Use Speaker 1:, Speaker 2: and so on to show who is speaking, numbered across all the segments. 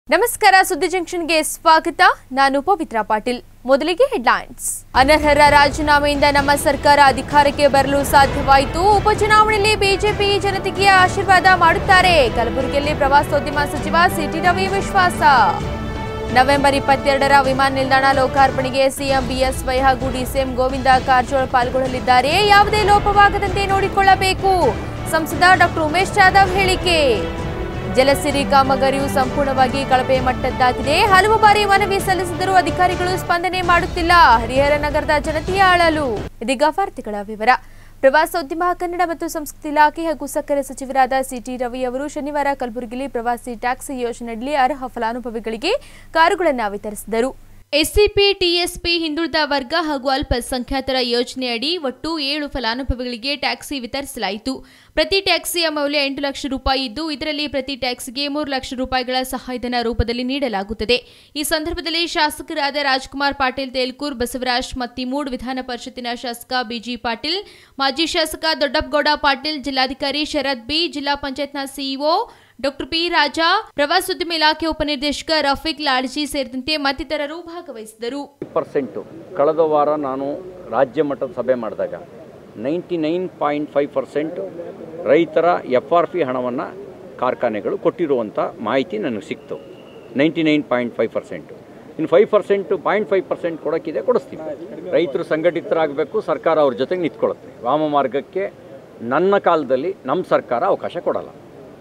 Speaker 1: ನಮಸ್ಕಾರ ಸುದ್ದಿ ಜಂಕ್ಷನ್ಗೆ ಸ್ವಾಗತ ನಾನು ಪವಿತ್ರ ಪಾಟೀಲ್ ಮೊದಲಿಗೆ ಹೆಡ್ಲೈನ್ಸ್ ಅನರ್ಹರ ರಾಜೀನಾಮೆಯಿಂದ ನಮ್ಮ ಸರ್ಕಾರ ಅಧಿಕಾರಕ್ಕೆ ಬರಲು ಸಾಧ್ಯವಾಯಿತು ಉಪಚುನಾವಣೆಯಲ್ಲಿ ಬಿಜೆಪಿ ಜನತೆಗೆ ಆಶೀರ್ವಾದ ಮಾಡುತ್ತಾರೆ ಕಲಬುರಗಿಯಲ್ಲಿ ಪ್ರವಾಸೋದ್ಯಮ ಸಚಿವ ಸಿಟಿ ರವಿ ವಿಶ್ವಾಸ ನವೆಂಬರ್ ಇಪ್ಪತ್ತೆರಡರ ವಿಮಾನ ನಿಲ್ದಾಣ ಲೋಕಾರ್ಪಣೆಗೆ ಸಿಎಂ ಬಿಎಸ್ವೈ ಹಾಗೂ ಡಿಸಿಎಂ ಗೋವಿಂದ ಕಾರಜೋಳ ಪಾಲ್ಗೊಳ್ಳಲಿದ್ದಾರೆ ಯಾವುದೇ ಲೋಪವಾಗದಂತೆ ನೋಡಿಕೊಳ್ಳಬೇಕು ಸಂಸದ ಡಾಕ್ಟರ್ ಉಮೇಶ್ ಜಾಧವ್ ಹೇಳಿಕೆ ಜಲಸಿರಿ ಕಾಮಗಾರಿಯು ಸಂಪೂರ್ಣವಾಗಿ ಕಳಪೆ ಮಟ್ಟದ್ದಾಗಿದೆ ಹಲವು ಬಾರಿ ಮನವಿ ಸಲ್ಲಿಸಿದರೂ ಅಧಿಕಾರಿಗಳು ಸ್ಪಂದನೆ ಮಾಡುತ್ತಿಲ್ಲ ಹರಿಹರ ನಗರದ ಜನತೆಯ ಅಳಲು ಇದೀಗ ವಾರ್ತೆಗಳ ವಿವರ ಪ್ರವಾಸೋದ್ಯಮ ಕನ್ನಡ ಮತ್ತು ಸಂಸ್ಕೃತಿ ಇಲಾಖೆ ಹಾಗೂ ಸಕ್ಕರೆ ಸಚಿವರಾದ ಸಿಟಿ ರವಿ ಅವರು ಶನಿವಾರ ಕಲಬುರಗಿಯಲ್ಲಿ ಪ್ರವಾಸಿ ಟ್ಯಾಕ್ಸಿ ಯೋಜನೆಯಡಿ ಅರ್ಹ ಫಲಾನುಭವಿಗಳಿಗೆ ಕಾರುಗಳನ್ನು ವಿತರಿಸಿದರು ಎಸ್ಸಿಪಿ ಟಿಎಸ್ಪಿ ಹಿಂದುಳಿದ ವರ್ಗ ಹಾಗೂ ಅಲ್ಪಸಂಖ್ಯಾತರ ಯೋಜನೆಯಡಿ ಒಟ್ಟು ಏಳು ಫಲಾನುಭವಿಗಳಿಗೆ ಟ್ಯಾಕ್ಸಿ ವಿತರಿಸಲಾಯಿತು ಪ್ರತಿ ಟ್ಯಾಕ್ಸಿಯ ಮೌಲ್ಯ ಎಂಟು ಲಕ್ಷ ರೂಪಾಯಿ ಇದ್ದು ಇದರಲ್ಲಿ ಪ್ರತಿ ಟ್ಯಾಕ್ಸಿಗೆ ಮೂರು ಲಕ್ಷ ರೂಪಾಯಿಗಳ ಸಹಾಯಧನ ರೂಪದಲ್ಲಿ ನೀಡಲಾಗುತ್ತದೆ ಈ ಸಂದರ್ಭದಲ್ಲಿ ಶಾಸಕರಾದ ರಾಜ್ಕುಮಾರ್ ಪಾಟೀಲ್ ತೇಲ್ಕೂರ್ ಬಸವರಾಜ್ ಮತ್ತಿಮೂಡ್ ವಿಧಾನ ಪರಿಷತ್ತಿನ ಶಾಸಕ ಬಿಜಿ ಪಾಟೀಲ್ ಮಾಜಿ ಶಾಸಕ ದೊಡ್ಡಪ್ಪಗೌಡ ಪಾಟೀಲ್ ಜಿಲ್ಲಾಧಿಕಾರಿ ಶರದ್ ಬಿ ಜಿಲ್ಲಾ ಪಂಚಾಯತ್ನ ಸಿಇಒ ಡಾಕ್ಟರ್ ಪಿ ರಾಜಾ ಪ್ರವಾಸೋದ್ಯಮ ಇಲಾಖೆ ಉಪನಿರ್ದೇಶಕ ರಫೀಕ್ ಲಾಡ್ಜಿ ಸೇರಿದಂತೆ ಮತ್ತಿತರರು ಭಾಗವಹಿಸಿದರು
Speaker 2: ಪರ್ಸೆಂಟು ಕಳೆದ ವಾರ ನಾನು ರಾಜ್ಯ ಮಟ್ಟದ ಸಭೆ ಮಾಡಿದಾಗ ninety nine point five percent ರೈತರ ಎಫ್ ಆರ್ ಪಿ ಹಣವನ್ನು ಕಾರ್ಖಾನೆಗಳು ಕೊಟ್ಟಿರುವಂಥ ಮಾಹಿತಿ ನನಗೆ ಸಿಕ್ತು ninety nine point five percent ಇನ್ನು five percent point five percent ಕೊಡೋಕ್ಕಿದೆ ಕೊಡಿಸ್ತೀವಿ ರೈತರು ಸಂಘಟಿತರಾಗಬೇಕು ಸರ್ಕಾರ ಅವ್ರ ಜೊತೆಗೆ ನಿಂತ್ಕೊಳ್ಳುತ್ತೆ ವಾಮ ಮಾರ್ಗಕ್ಕೆ ನನ್ನ ಕಾಲದಲ್ಲಿ ನಮ್ಮ ಸರ್ಕಾರ ಅವಕಾಶ ಕೊಡಲ್ಲ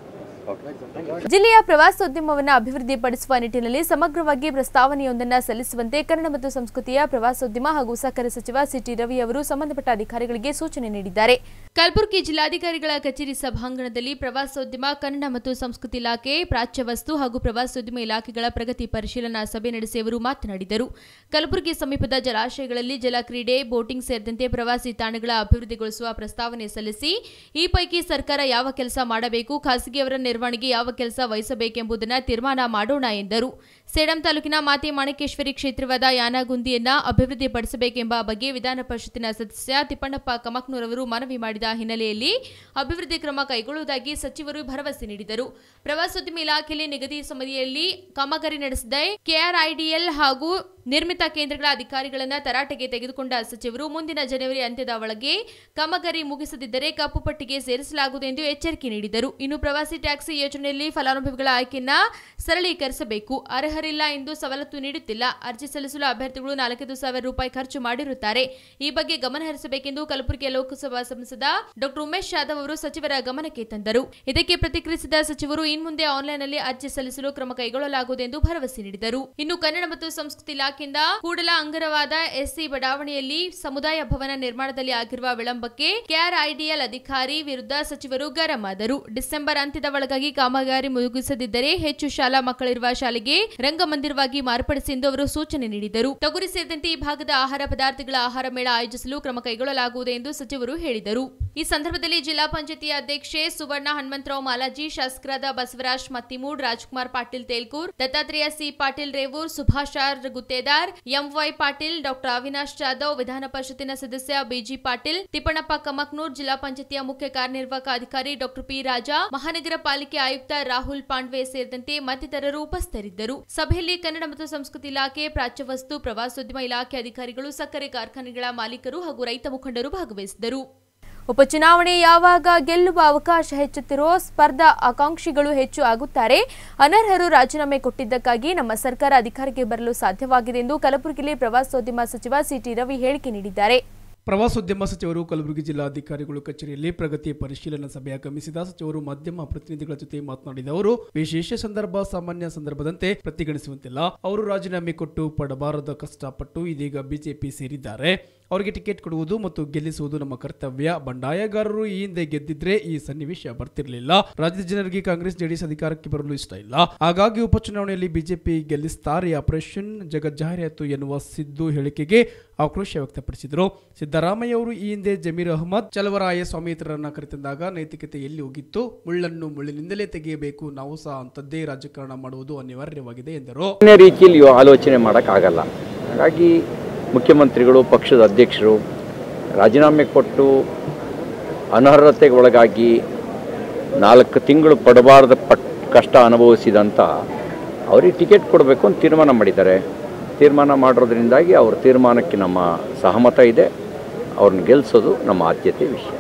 Speaker 1: ಜಿಲ್ಲೆಯ ಪ್ರವಾಸೋದ್ಯಮವನ್ನು ಅಭಿವೃದ್ಧಿಪಡಿಸುವ ನಿಟ್ಟಿನಲ್ಲಿ ಸಮಗ್ರವಾಗಿ ಪ್ರಸ್ತಾವನೆಯೊಂದನ್ನು ಸಲ್ಲಿಸುವಂತೆ ಕನ್ನಡ ಮತ್ತು ಸಂಸ್ಕೃತಿಯ ಪ್ರವಾಸೋದ್ಯಮ ಹಾಗೂ ಸಕ್ಕರೆ ಸಚಿವ ಸಿಟಿ ರವಿ ಅವರು ಸಂಬಂಧಪಟ್ಟ ಅಧಿಕಾರಿಗಳಿಗೆ ಸೂಚನೆ ನೀಡಿದ್ದಾರೆ ಕಲಬುರಗಿ ಜಿಲ್ಲಾಧಿಕಾರಿಗಳ ಕಚೇರಿ ಸಭಾಂಗಣದಲ್ಲಿ ಪ್ರವಾಸೋದ್ಯಮ ಕನ್ನಡ ಮತ್ತು ಸಂಸ್ಕೃತಿ ಇಲಾಖೆ ಪ್ರಾಚ್ಯವಸ್ತು ಹಾಗೂ ಪ್ರವಾಸೋದ್ಯಮ ಇಲಾಖೆಗಳ ಪ್ರಗತಿ ಪರಿಶೀಲನಾ ಸಭೆ ನಡೆಸಿ ಅವರು ಮಾತನಾಡಿದರು ಕಲಬುರಗಿ ಸಮೀಪದ ಜಲಾಶಯಗಳಲ್ಲಿ ಜಲಕ್ರೀಡೆ ಬೋಟಿಂಗ್ ಸೇರಿದಂತೆ ಪ್ರವಾಸಿ ತಾಣಗಳ ಅಭಿವೃದ್ಧಿಗೊಳಿಸುವ ಪ್ರಸ್ತಾವನೆ ಸಲ್ಲಿಸಿ ಈ ಪೈಕಿ ಸರ್ಕಾರ ಯಾವ ಕೆಲಸ ಮಾಡಬೇಕು ಖಾಸಗಿಯವರ ನಿರ್ವಹಣೆಗೆ ಯಾವ ಕೆಲಸ ವಹಿಸಬೇಕೆಂಬುದನ್ನು ತೀರ್ಮಾನ ಮಾಡೋಣ ಎಂದರು ಸೇಡಂ ತಾಲೂಕಿನ ಮಾತೆ ಮಾಣಿಕೇಶ್ವರಿ ಕ್ಷೇತ್ರವಾದ ಯಾನಗುಂದಿಯನ್ನ ಅಭಿವೃದ್ಧಿಪಡಿಸಬೇಕೆಂಬ ಬಗ್ಗೆ ವಿಧಾನ ಪರಿಷತ್ತಿನ ಸದಸ್ಯ ತಿಪ್ಪಣ್ಣಪ್ಪ ಕಮಕ್ನೂರ್ ಅವರು ಮನವಿ ಮಾಡಿದ ಹಿನ್ನೆಲೆಯಲ್ಲಿ ಅಭಿವೃದ್ಧಿ ಕ್ರಮ ಕೈಗೊಳ್ಳುವುದಾಗಿ ಸಚಿವರು ಭರವಸೆ ನೀಡಿದರು ಪ್ರವಾಸೋದ್ಯಮ ಇಲಾಖೆಯಲ್ಲಿ ನಿಗದಿ ಸಮಯದಲ್ಲಿ ಕಾಮಗಾರಿ ನಡೆಸಿದ ಕೆಆರ್ಐಡಿಎಲ್ ಹಾಗೂ ನಿರ್ಮಿತ ಕೇಂದ್ರಗಳ ಅಧಿಕಾರಿಗಳನ್ನ ತರಾಟೆಗೆ ತೆಗೆದುಕೊಂಡ ಸಚಿವರು ಮುಂದಿನ ಜನವರಿ ಅಂತ್ಯದ ಒಳಗೆ ಕಾಮಗಾರಿ ಮುಗಿಸದಿದ್ದರೆ ಕಪ್ಪು ಪಟ್ಟಿಗೆ ಸೇರಿಸಲಾಗುವುದು ಎಂದು ಎಚ್ಚರಿಕೆ ನೀಡಿದರು ಇನ್ನು ಪ್ರವಾಸಿ ಟ್ಯಾಕ್ಸಿ ಯೋಜನೆಯಲ್ಲಿ ಫಲಾನುಭವಿಗಳ ಆಯ್ಕೆಯನ್ನ ಸರಳೀಕರಿಸಬೇಕು ಅರ್ಹರಿಲ್ಲ ಎಂದು ಸವಲತ್ತು ನೀಡುತ್ತಿಲ್ಲ ಅರ್ಜಿ ಸಲ್ಲಿಸಲು ಅಭ್ಯರ್ಥಿಗಳು ನಾಲ್ಕೈದು ಸಾವಿರ ರೂಪಾಯಿ ಖರ್ಚು ಮಾಡಿರುತ್ತಾರೆ ಈ ಬಗ್ಗೆ ಗಮನ ಹರಿಸಬೇಕೆಂದು ಕಲಬುರಗಿ ಲೋಕಸಭಾ ಸಂಸದ ಡಾಕ್ಟರ್ ಉಮೇಶ್ ಯಾದವ್ ಅವರು ಸಚಿವರ ಗಮನಕ್ಕೆ ತಂದರು ಇದಕ್ಕೆ ಪ್ರತಿಕ್ರಿಯಿಸಿದ ಸಚಿವರು ಇನ್ಮುಂದೆ ಆನ್ಲೈನ್ನಲ್ಲಿ ಅರ್ಜಿ ಸಲ್ಲಿಸಲು ಕ್ರಮ ಕೈಗೊಳ್ಳಲಾಗುವುದು ಎಂದು ಭರವಸೆ ನೀಡಿದರು ಇನ್ನು ಕನ್ನಡ ಮತ್ತು ಸಂಸ್ಕೃತಿ ಇಲಾಖೆಯಿಂದ ಕೂಡಲ ಅಂಗರವಾದ ಎಸ್ಸಿ ಬಡಾವಣೆಯಲ್ಲಿ ಸಮುದಾಯ ಭವನ ನಿರ್ಮಾಣದಲ್ಲಿ ಆಗಿರುವ ವಿಳಂಬಕ್ಕೆ ಕೆಆರ್ಐಡಿಎಲ್ ಅಧಿಕಾರಿ ವಿರುದ್ಧ ಸಚಿವರು ಗರಂ ಆದರು ಡಿಸೆಂಬರ್ ಅಂತ್ಯದ ಒಳಗಾಗಿ ಕಾಮಗಾರಿ ಮುಗಿಸದಿದ್ದರೆ ಹೆಚ್ಚು ಶಾಲಾ ಮಕ್ಕಳಿರುವ ಶಾಲೆಗೆ ರಂಗಮಂದಿರವಾಗಿ ಮಾರ್ಪಡಿಸಿ ಎಂದು ಅವರು ಸೂಚನೆ ನೀಡಿದರು ತೊಗರಿ ಸೇರಿದಂತೆ ಈ ಭಾಗದ ಆಹಾರ ಪದಾರ್ಥಗಳ ಆಹಾರ ಮೇಳ ಆಯೋಜಿಸಲು ಕ್ರಮ ಕೈಗೊಳ್ಳಲಾಗುವುದು ಎಂದು ಸಚಿವರು ಹೇಳಿದರು ಈ ಸಂದರ್ಭದಲ್ಲಿ ಜಿಲ್ಲಾ ಪಂಚಾಯತಿ ಅಧ್ಯಕ್ಷೆ ಸುವರ್ಣ ಹನುಮಂತರಾವ್ ಮಾಲಾಜಿ ಶಾಸಕರಾದ Basavaraj Mattimud Rajkumar Patil Telkur Dattatreya C Patil Revur Subhash R Guttedar M Y Patil doctor Avinash Jadhav ವಿಧಾನ ಪರಿಷತ್ತಿನ ಸದಸ್ಯ ಬಿಜಿ ಪಾಟೀಲ್ ತಿಪ್ಪಣ್ಣಪ್ಪ ಕಮಕ್ನೂರ್ ಜಿಲ್ಲಾ ಪಂಚಾಯತಿಯ ಮುಖ್ಯ ಕಾರ್ಯನಿರ್ವಾಹಕ ಅಧಿಕಾರಿ ಡಾಕ್ಟರ್ ಪಿ ರಾಜಾ ಮಹಾನಗರ ಪಾಲಿಕೆ ಆಯುಕ್ತ ರಾಹುಲ್ ಪಾಂಡ್ವೆ ಸೇರಿದಂತೆ ಮತ್ತಿತರರು ಉಪಸ್ಥಿತರಿದ್ದರು ಸಭೆಯಲ್ಲಿ ಕನ್ನಡ ಮತ್ತು ಸಂಸ್ಕೃತಿ ಇಲಾಖೆ ಪ್ರಾಚ್ಯವಸ್ತು ಪ್ರವಾಸೋದ್ಯಮ ಇಲಾಖೆ ಅಧಿಕಾರಿಗಳು ಸಕ್ಕರೆ ಕಾರ್ಖಾನೆಗಳ ಮಾಲೀಕರು ಹಾಗೂ ರೈತ ಮುಖಂಡರು ಭಾಗವಹಿಸಿದರು ಉಪಚುನಾವಣೆ ಯಾವಾಗ ಗೆಲ್ಲುವ ಅವಕಾಶ ಹೆಚ್ಚುತ್ತಿರೋ ಸ್ಪರ್ಧಾ ಆಕಾಂಕ್ಷಿಗಳು ಹೆಚ್ಚು ಆಗುತ್ತಾರೆ ಅನರ್ಹರು ರಾಜೀನಾಮೆ ಕೊಟ್ಟಿದ್ದಕ್ಕಾಗಿ ನಮ್ಮ ಸರ್ಕಾರ ಅಧಿಕಾರಕ್ಕೆ ಬರಲು ಸಾಧ್ಯವಾಗಿದೆ ಎಂದು ಕಲಬುರಗಿಯಲ್ಲಿ ಪ್ರವಾಸೋದ್ಯಮ ಸಚಿವ ಸಿಟಿ ರವಿ ಹೇಳಿಕೆ ನೀಡಿದ್ದಾರೆ
Speaker 3: ಪ್ರವಾಸೋದ್ಯಮ ಸಚಿವರು ಕಲಬುರಗಿ ಜಿಲ್ಲಾಧಿಕಾರಿಗಳು ಕಚೇರಿಯಲ್ಲಿ ಪ್ರಗತಿ ಪರಿಶೀಲನಾ ಸಭೆ ಆಗಮಿಸಿದ ಸಚಿವರು ಮಾಧ್ಯಮ ಪ್ರತಿನಿಧಿಗಳ ಜೊತೆ ಮಾತನಾಡಿದ ಅವರು ವಿಶೇಷ ಸಂದರ್ಭ ಸಾಮಾನ್ಯ ಸಂದರ್ಭದಂತೆ ಪ್ರತಿಗಣಿಸುವಂತಿಲ್ಲ ಅವರು ರಾಜೀನಾಮೆ ಕೊಟ್ಟು ಪಡಬಾರದ ಕಷ್ಟಪಟ್ಟು ಇದೀಗ ಬಿಜೆಪಿ ಸೇರಿದ್ದಾರೆ ಅವರಿಗೆ ಟಿಕೆಟ್ ಕೊಡುವುದು ಮತ್ತು ಗೆಲ್ಲಿಸುವುದು ನಮ್ಮ ಕರ್ತವ್ಯ ಬಂಡಾಯಗಾರರು ಈ ಹಿಂದೆ ಗೆದ್ದಿದ್ರೆ ಈ ಸನ್ನಿವೇಶ ಬರ್ತಿರಲಿಲ್ಲ ರಾಜ್ಯದ ಜನರಿಗೆ ಕಾಂಗ್ರೆಸ್ ಜೆಡಿಎಸ್ ಅಧಿಕಾರಕ್ಕೆ ಬರಲು ಇಷ್ಟ ಇಲ್ಲ ಹಾಗಾಗಿ ಉಪಚುನಾವಣೆಯಲ್ಲಿ ಬಿಜೆಪಿ ಗೆಲ್ಲಿಸ್ತಾರೆ ಆಪರೇಷನ್ ಜಗಜ್ಜಾಹಿರಾತು ಎನ್ನುವ ಸಿದ್ದು ಹೇಳಿಕೆಗೆ ಆಕ್ರೋಶ ವ್ಯಕ್ತಪಡಿಸಿದರು ಸಿದ್ದರಾಮಯ್ಯ ಅವರು ಈ ಹಿಂದೆ ಜಮೀರ್ ಅಹಮದ್ ಚಲವರಾಯ ಸ್ವಾಮಿತ್ರರನ್ನ ಕರೆತಂದಾಗ ನೈತಿಕತೆ ಎಲ್ಲಿ ಹೋಗಿತ್ತು ಮುಳ್ಳನ್ನು ಮುಳ್ಳಿನಿಂದಲೇ ತೆಗೆಯಬೇಕು ನಾವು ಸಹ ಅಂಥದ್ದೇ ರಾಜಕಾರಣ ಮಾಡುವುದು ಅನಿವಾರ್ಯವಾಗಿದೆ ಎಂದರು
Speaker 2: ಅನ್ಯ ರೀತಿಯಲ್ಲಿ ಆಲೋಚನೆ ಮಾಡೋಕ್ಕಾಗಲ್ಲ ಹಾಗಾಗಿ ಮುಖ್ಯಮಂತ್ರಿಗಳು ಪಕ್ಷದ ಅಧ್ಯಕ್ಷರು ರಾಜೀನಾಮೆ ಕೊಟ್ಟು ಅನರ್ಹತೆಗೆ ಒಳಗಾಗಿ ನಾಲ್ಕು ತಿಂಗಳು ಪಡಬಾರದ ಪಟ್ ಕಷ್ಟ ಅನುಭವಿಸಿದಂಥ ಅವ್ರಿಗೆ ಟಿಕೆಟ್ ಕೊಡಬೇಕು ಅಂತ ತೀರ್ಮಾನ ಮಾಡಿದ್ದಾರೆ ತೀರ್ಮಾನ ಮಾಡಿರೋದ್ರಿಂದಾಗಿ ಅವ್ರ ತೀರ್ಮಾನಕ್ಕೆ ನಮ್ಮ ಸಹಮತ ಇದೆ ಅವ್ರನ್ನ ಗೆಲ್ಲಿಸೋದು ನಮ್ಮ ಆದ್ಯತೆ ವಿಷಯ